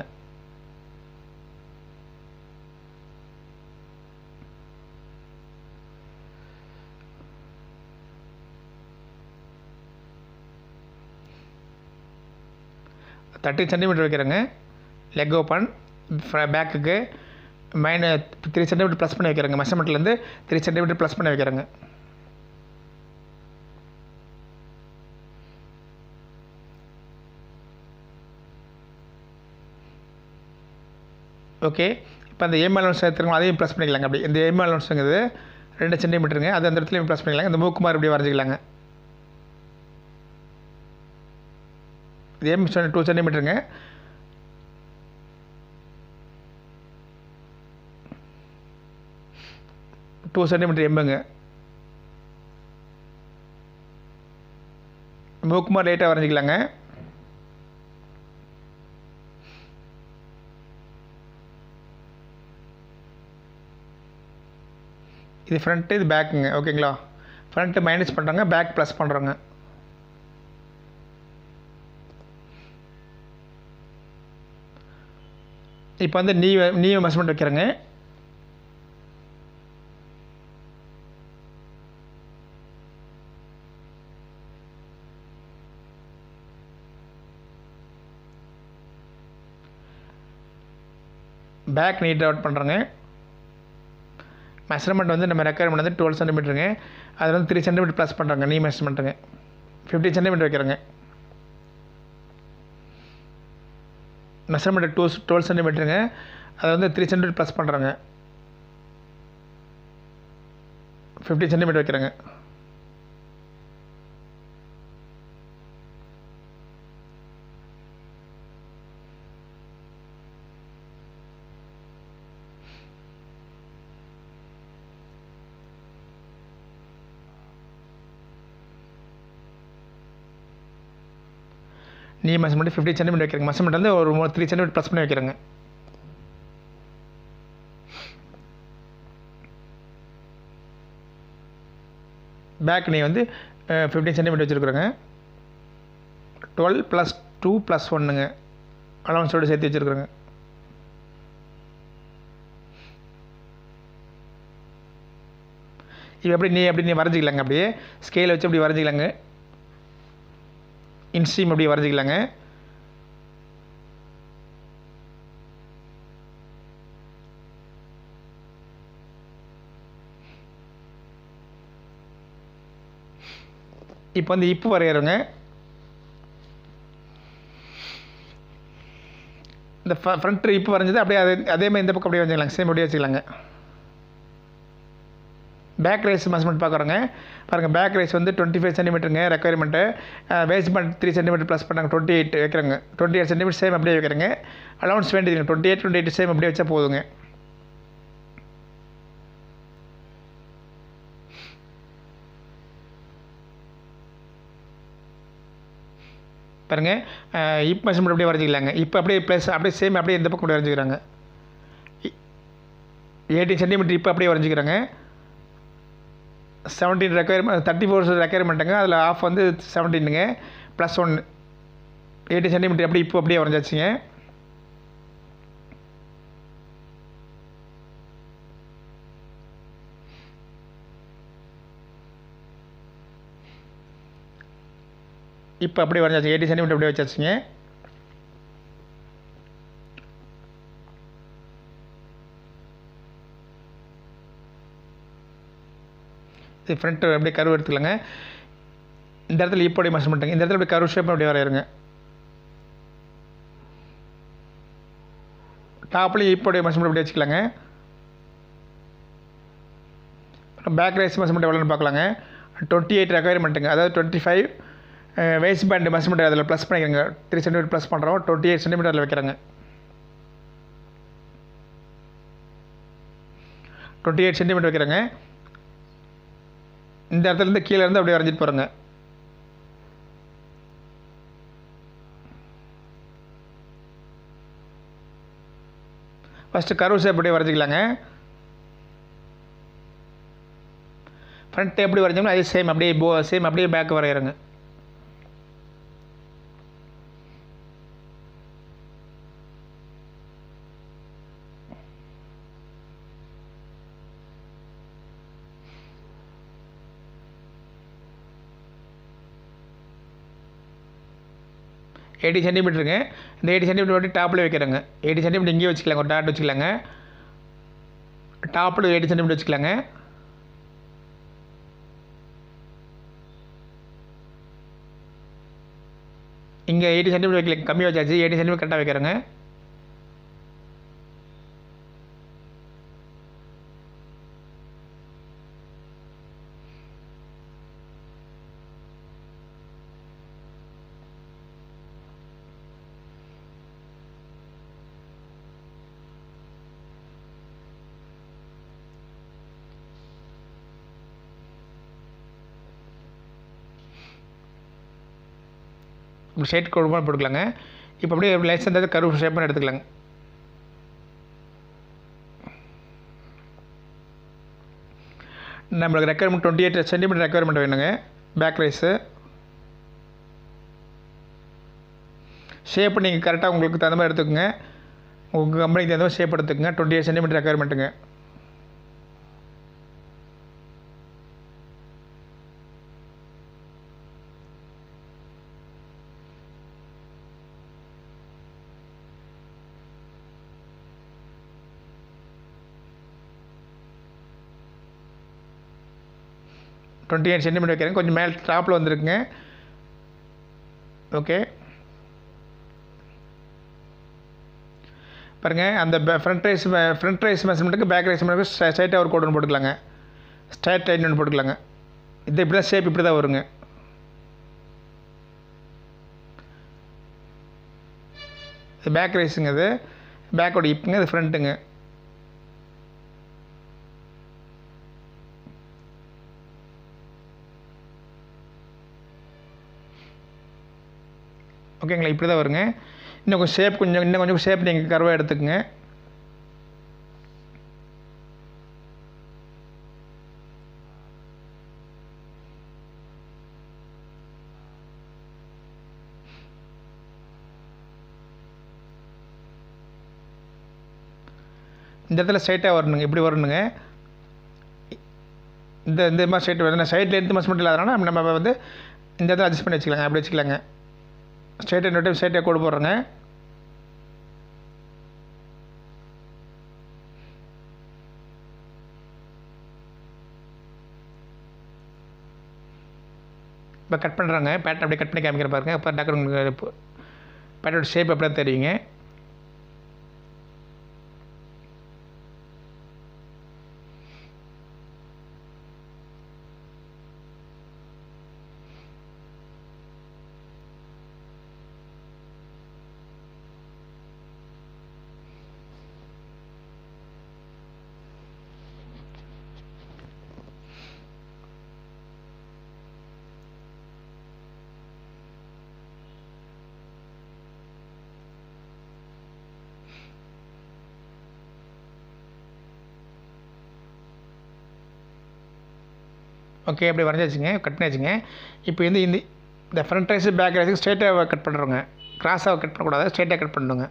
தேர்ட்டி சென்டிமீட்டர் வைக்கிறேங்க லெக் ஓப்பன் பேக்குக்கு மைன த்ரீ சென்டிமீட்டர் ப்ளஸ் பண்ணி வைக்கிறேங்க மெஷர்மெண்ட்லேருந்து த்ரீ சென்டிமீட்டர் ப்ளஸ் பண்ணி வைக்கிறேங்க ஓகே இப்போ அந்த எம் அலவன்ஸ் எடுத்துருக்கோம் அதையும் ப்ளஸ் பண்ணிக்கலாங்க அப்படி இந்த எம் அலவன்ஸுங்கிறது ரெண்டு சென்டிமீட்டருங்க அது அந்த இடத்துலையும் ப்ளஸ் பண்ணிக்கலாங்க இந்த மூக்குமார் இப்படி வரைஞ்சிக்கலாங்க இது எம் டூ சென்டிமீட்டருங்க டூ சென்டிமீட்டர் எம்புங்க மூக்குமார் லைட்டாக வரைஞ்சிக்கலாங்க இது ஃப்ரண்ட்டு இது பேக்குங்க ஓகேங்களா ஃப்ரண்ட்டு மைனஸ் பண்ணுறாங்க பேக் ப்ளஸ் பண்ணுறாங்க இப்போ வந்து நீ நீ மெஷர்மெண்ட் வைக்கிறேங்க பேக் நீட் அவுட் பண்ணுறேங்க மெஷர்மெண்ட் வந்து நம்ம ரெக்குயர்மெண்ட் வந்து டுவெல் சென்டிமீட்டருங்க அதில் வந்து த்ரீ சென்டிமீட்டர் ப்ளஸ் பண்ணுறாங்க நீ மெஷர்மெண்ட்டுங்க ஃபிஃப்டி சென்டிமீட்டர் வைக்கிறேங்க மெஷர்மெண்ட் டூ டுவெல் சென்டிமீட்டருங்க அதை வந்து த்ரீ சென்டிமீட்டர் ப்ளஸ் பண்ணுறாங்க ஃபிஃப்டி சென்டிமீட்டர் வைக்கிறேங்க நீ மெஷர்மெண்ட் ஃபிஃப்டி சென்டிமீட்டர் வைக்கிறேங்க மெஷர்மெண்ட் வந்து ஒரு த்ரீ சென்டிமீட்டர் ப்ளஸ் பண்ணி வைக்கிறேங்க பேக் நீ வந்து ஃபிஃப்டீன் சென்டிமீட்டர் வச்சுருக்குறேங்க டுவெல் ப்ளஸ் டூ ப்ளஸ் ஒன்றுங்க அலவன்ஸோடு சேர்த்து வச்சுருக்குறேங்க இப்போ எப்படி நீ எப்படி நீ வரைஞ்சிக்கலாங்க அப்படியே ஸ்கேல் வச்சு அப்படி வரைஞ்சிக்கலாங்க இன்ஸ்ட்ரீம் அப்படி வரைஞ்சிக்கலாங்க இப்போ வந்து இப்பு வரைகிறோங்க இந்த ஃப்ரண்ட் இப்பு வரைஞ்சது அப்படியே அதே அதே மாதிரி இந்த பக்கம் அப்படியே வச்சுக்கலாங்க சேம் அப்படியே வச்சுக்கலாங்க பேக் ரைஸ் மெஷர்மெண்ட் பார்க்குறோங்க பாருங்கள் பேக் ரைஸ் வந்து டுவெண்ட்டி ஃபைவ் சென்டிமீட்டருங்க ரெக்குயர்மெண்ட்டு வேஸ்ட்மெண்ட் த்ரீ சென்டிமீட்டர் ப்ளஸ் பண்ணாங்க டுவெண்ட்டி எயிட் வைக்கிறேங்க டுவெண்ட்டி எயிட் சென்டிமீட்டர் சேம் அப்படியே வைக்கிறேங்க அலவன்ஸ் வேண்டியதுங்க twenty eight twenty eight same அப்படியே வச்சா போதுங்க பாருங்கள் இப்போ மெஷர்மெண்ட் அப்படியே வரைஞ்சிக்கலாங்க இப்போ அப்படியே ப்ளஸ் அப்படியே சேம் அப்படியே இந்த பக்கம் வரைஞ்சிக்கிறாங்க எயிட்டீன் சென்டிமீட்டர் இப்போ அப்படியே வரைஞ்சிக்கிறாங்க செவன்டீன் ரெக்குயர்மெண்ட் தேர்ட்டி ஃபோர் ரெக்குயர்மெண்ட்டுங்க அதில் ஆஃப் வந்து செவன்டீனுங்க ப்ளஸ் ஒன் எயிட்டி சென்டிமீட்டர் எப்படி இப்போ அப்படியே வரைஞ்சாச்சுங்க இப்போ அப்படியே வரைஞ்சாச்சு எயிட்டி சென்டிமீட்டர் அப்படியே வச்சாச்சுங்க இது ஃப்ரண்ட்டு அப்படியே கருவு எடுத்துக்கலாங்க இந்த இடத்துல இப்போ அப்படியே மெஷர்மெண்ட்டுங்க இந்த இடத்துல அப்படியே கருவு ஷேப் அப்படியே வரையிருங்க டாப்லேயும் இப்போ அப்படியே மெஷர்மெண்ட் அப்படியே வச்சுக்கலாங்க பேக் ரைஸ் மெஷர்மெண்ட் எவ்வளோன்னு பார்க்கலாங்க டுவெண்ட்டி எயிட் ரெக்குயர்மெண்ட்டுங்க அதாவது twenty five waste pant measurement அதில் ப்ளஸ் பண்ணிக்கிறேங்க த்ரீ சென்டிமீட்டர் ப்ளஸ் பண்ணுறோம் டுவெண்ட்டி எயிட் சென்டிமீட்டர் அதில் வைக்கிறேங்க டுவெண்ட்டி எயிட் சென்டிமீட்டர் வைக்கிறேங்க இந்த இடத்துலேருந்து கீழே இருந்து அப்படியே வரைஞ்சிட்டு போகிறேங்க ஃபஸ்ட்டு கருவு ஷேப் அப்படியே வரைஞ்சிக்கலாங்க ஃப்ரண்ட் எப்படி வரைஞ்சோம்னா அதே சேம் அப்படியே போ சேம் அப்படியே பேக் வரைகிறேங்க எயிட்டி சென்டிமீட்டருங்க இந்த எயிட்டி சென்டிமீட்டர் வந்து டாப்பில் வைக்கிறேங்க எயிட்டி சென்டிமீட்டர் இங்கேயே வச்சுக்கலாங்க ஒரு டாட் வச்சுக்கலாங்க டாப்பில் எயிட்டி சென்டிமீட்டர் வச்சுக்கலாங்க இங்கே எயிட்டி சென்டிமீட்டர் வைக்கல கம்மி வச்சாச்சு எயிட்டி சென்டிமீட்டர் கரெக்டாக வைக்கிறேங்க இப்படி ஷேட் கொடுமா போட்டுக்கலாங்க இப்போ அப்படியே லைஸ் அந்த கருவு ஷேப் பண்ணி எடுத்துக்கலாங்க நம்மளுக்கு requirement twenty eight centimetre requirement வேணுங்க பேக் ரைஸு ஷேப் நீங்கள் கரெக்டாக உங்களுக்கு தகுந்த மாதிரி எடுத்துக்கோங்க உங்கள் கம்பெனிக்கு தகுந்த மாதிரி ஷேப் எடுத்துக்கோங்க டுவெண்ட்டி எயிட் சென்டிமீட்டர் ரெக்குயர்மெண்ட்டுங்க டுவெண்ட்டி எயிட் சென்டிமீட்டர் வைக்கிறேன் கொஞ்சம் மேல் டாப்பில் வந்துருக்குங்க ஓகே பாருங்கள் அந்த ஃப்ரண்ட் ரைஸ் ஃப்ரண்ட் ரைஸ் மெஷர்மெண்ட்டுக்கு பேக் ரைஸ் மெஷர்மெண்ட்டுக்கு ஸ்ட்ரைட்டாக ஒரு கோடு ஒன்று போட்டுக்கலாங்க ஸ்ட்ரைட் லைன் ஒன்று போட்டுக்கலாங்க இது இப்படி தான் ஷேப் இப்படி தான் வருங்க இது பேக் ரைஸுங்க இது பேக்கோட இப்புங்க இது ஃப்ரண்ட்டுங்க ஓகேங்களா இப்படி தான் வருங்க இன்னும் கொஞ்சம் ஷேப் கொஞ்சம் இன்னும் கொஞ்சம் ஷேப் நீங்கள் கருவாக எடுத்துக்கங்க இந்த இடத்துல ஸ்ட்ரைட்டாக வரணுங்க இப்படி வரணுங்க இந்த இந்த மாதிரி ஸ்ட்ரைட் வரணும் சைடில் எடுத்து மெஷர்மெண்ட் இல்லாதனால நம்ம வந்து இந்த இடத்துல அட்ஜஸ்ட் பண்ணி வச்சுக்கலாங்க அப்படி வச்சுக்கலாங்க ஸ்ட்ரைட்டாக இன்னொரு டைம் ஸ்ட்ரைட்டாக கோடு போடுறேங்க இப்போ கட் பண்ணுறாங்க பேட்டர்ன் அப்படியே கட் பண்ணி காமிக்கிற பாருங்க அப்போ டக்குனு உங்களுக்கு பேட்டரோட ஷேப் அப்படியே தெரியுங்க ஓகே அப்படி வரைஞ்சாச்சுங்க கட் பண்ணியாச்சுங்க இப்போ வந்து இந்த இந்த ஃப்ரண்ட் ரைஸு பேக் ரைஸுக்கு ஸ்ட்ரெயிட்டாக கட் பண்ணுறோங்க கிராஸாக கட் பண்ணக்கூடாது ஸ்ட்ரெயிட்டாக கட் பண்ணணுங்க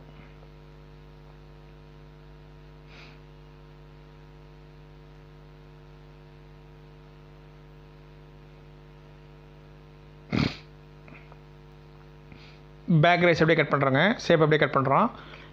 பேக் ரைஸ் அப்படியே கட் பண்ணுறோங்க ஷேப் அப்படியே கட் பண்ணுறோம்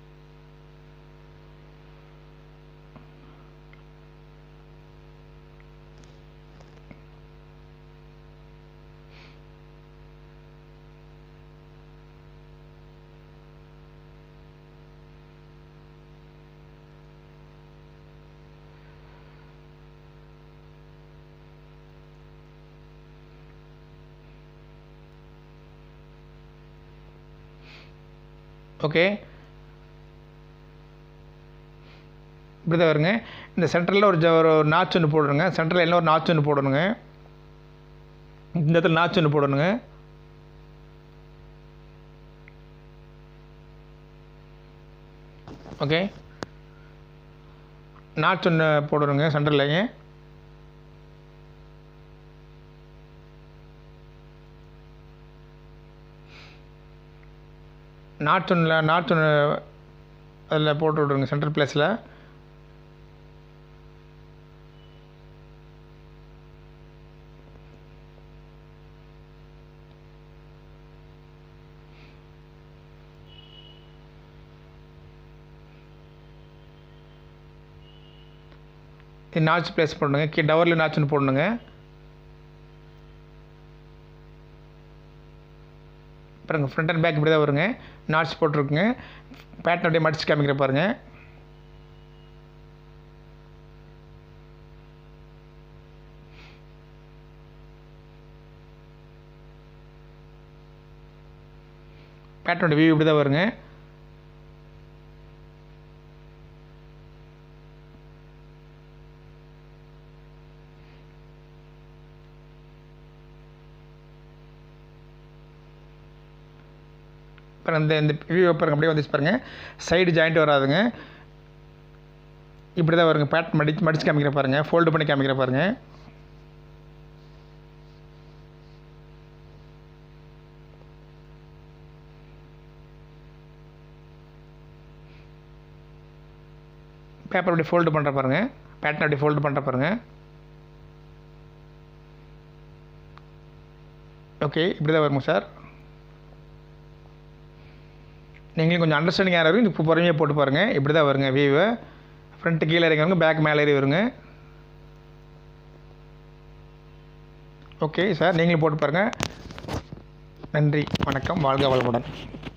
ஓகே இப்படி தான் வருங்க இந்த சென்டரில் ஒரு ஜ ஒரு நாச்சு ஒன்று போடணுங்க சென்டரில் என்ன ஒரு நாச்சு ஒன்று போடணுங்க இந்த இடத்துல நாச்சு ஒன்று போடணுங்க ஓகே நாச்சு ஒன்று போடணுங்க சென்டர்லைங்க நாட்டு ஒன்றில் நாட்டு ஒன்று அதில் போட்டு விட்ருங்க சென்ட்ரல் பிளேஸில் நாச்சு ப்ளேஸ் போடணுங்க கீ டவரில் நாச்சுன்னு போடணுங்க பாருங்க ஃப்ரண்ட் அண்ட் பேக் இப்படி தான் வருங்க நாட்ஸ் போட்டிருக்குங்க பேட்டர்ன் அப்படியே மடிச்சு காமிக்கிற பாருங்க பேட்டர்னோட வியூ இப்படி தான் வருங்க பாருங்க இந்த இந்த வியூ பாருங்க அப்படியே வந்துச்சு பாருங்க சைடு ஜாயிண்ட் வராதுங்க இப்படி தான் வருங்க பேட் மடிச்சு மடிச்சு காமிக்கிற பாருங்க ஃபோல்டு பண்ணி காமிக்கிற பாருங்க பேப்பர் அப்படி ஃபோல்டு பண்ணுற பாருங்க பேட்டர்ன் அப்படி ஃபோல்டு பண்ணுற பாருங்க ஓகே இப்படி தான் வருங்க சார் நீங்களும் கொஞ்சம் அண்டர்ஸ்டாண்டிங் யாராக இருக்கும் இப்போ பொறுமையாக போட்டு பாருங்கள் இப்படி தான் வருங்க வியூவை ஃப்ரண்ட்டு கீழே இறங்கி வருங்க பேக் மேலே ஏறி வருங்க ஓகே சார் நீங்களும் போட்டு பாருங்கள் நன்றி வணக்கம் வாழ்க வளமுடன்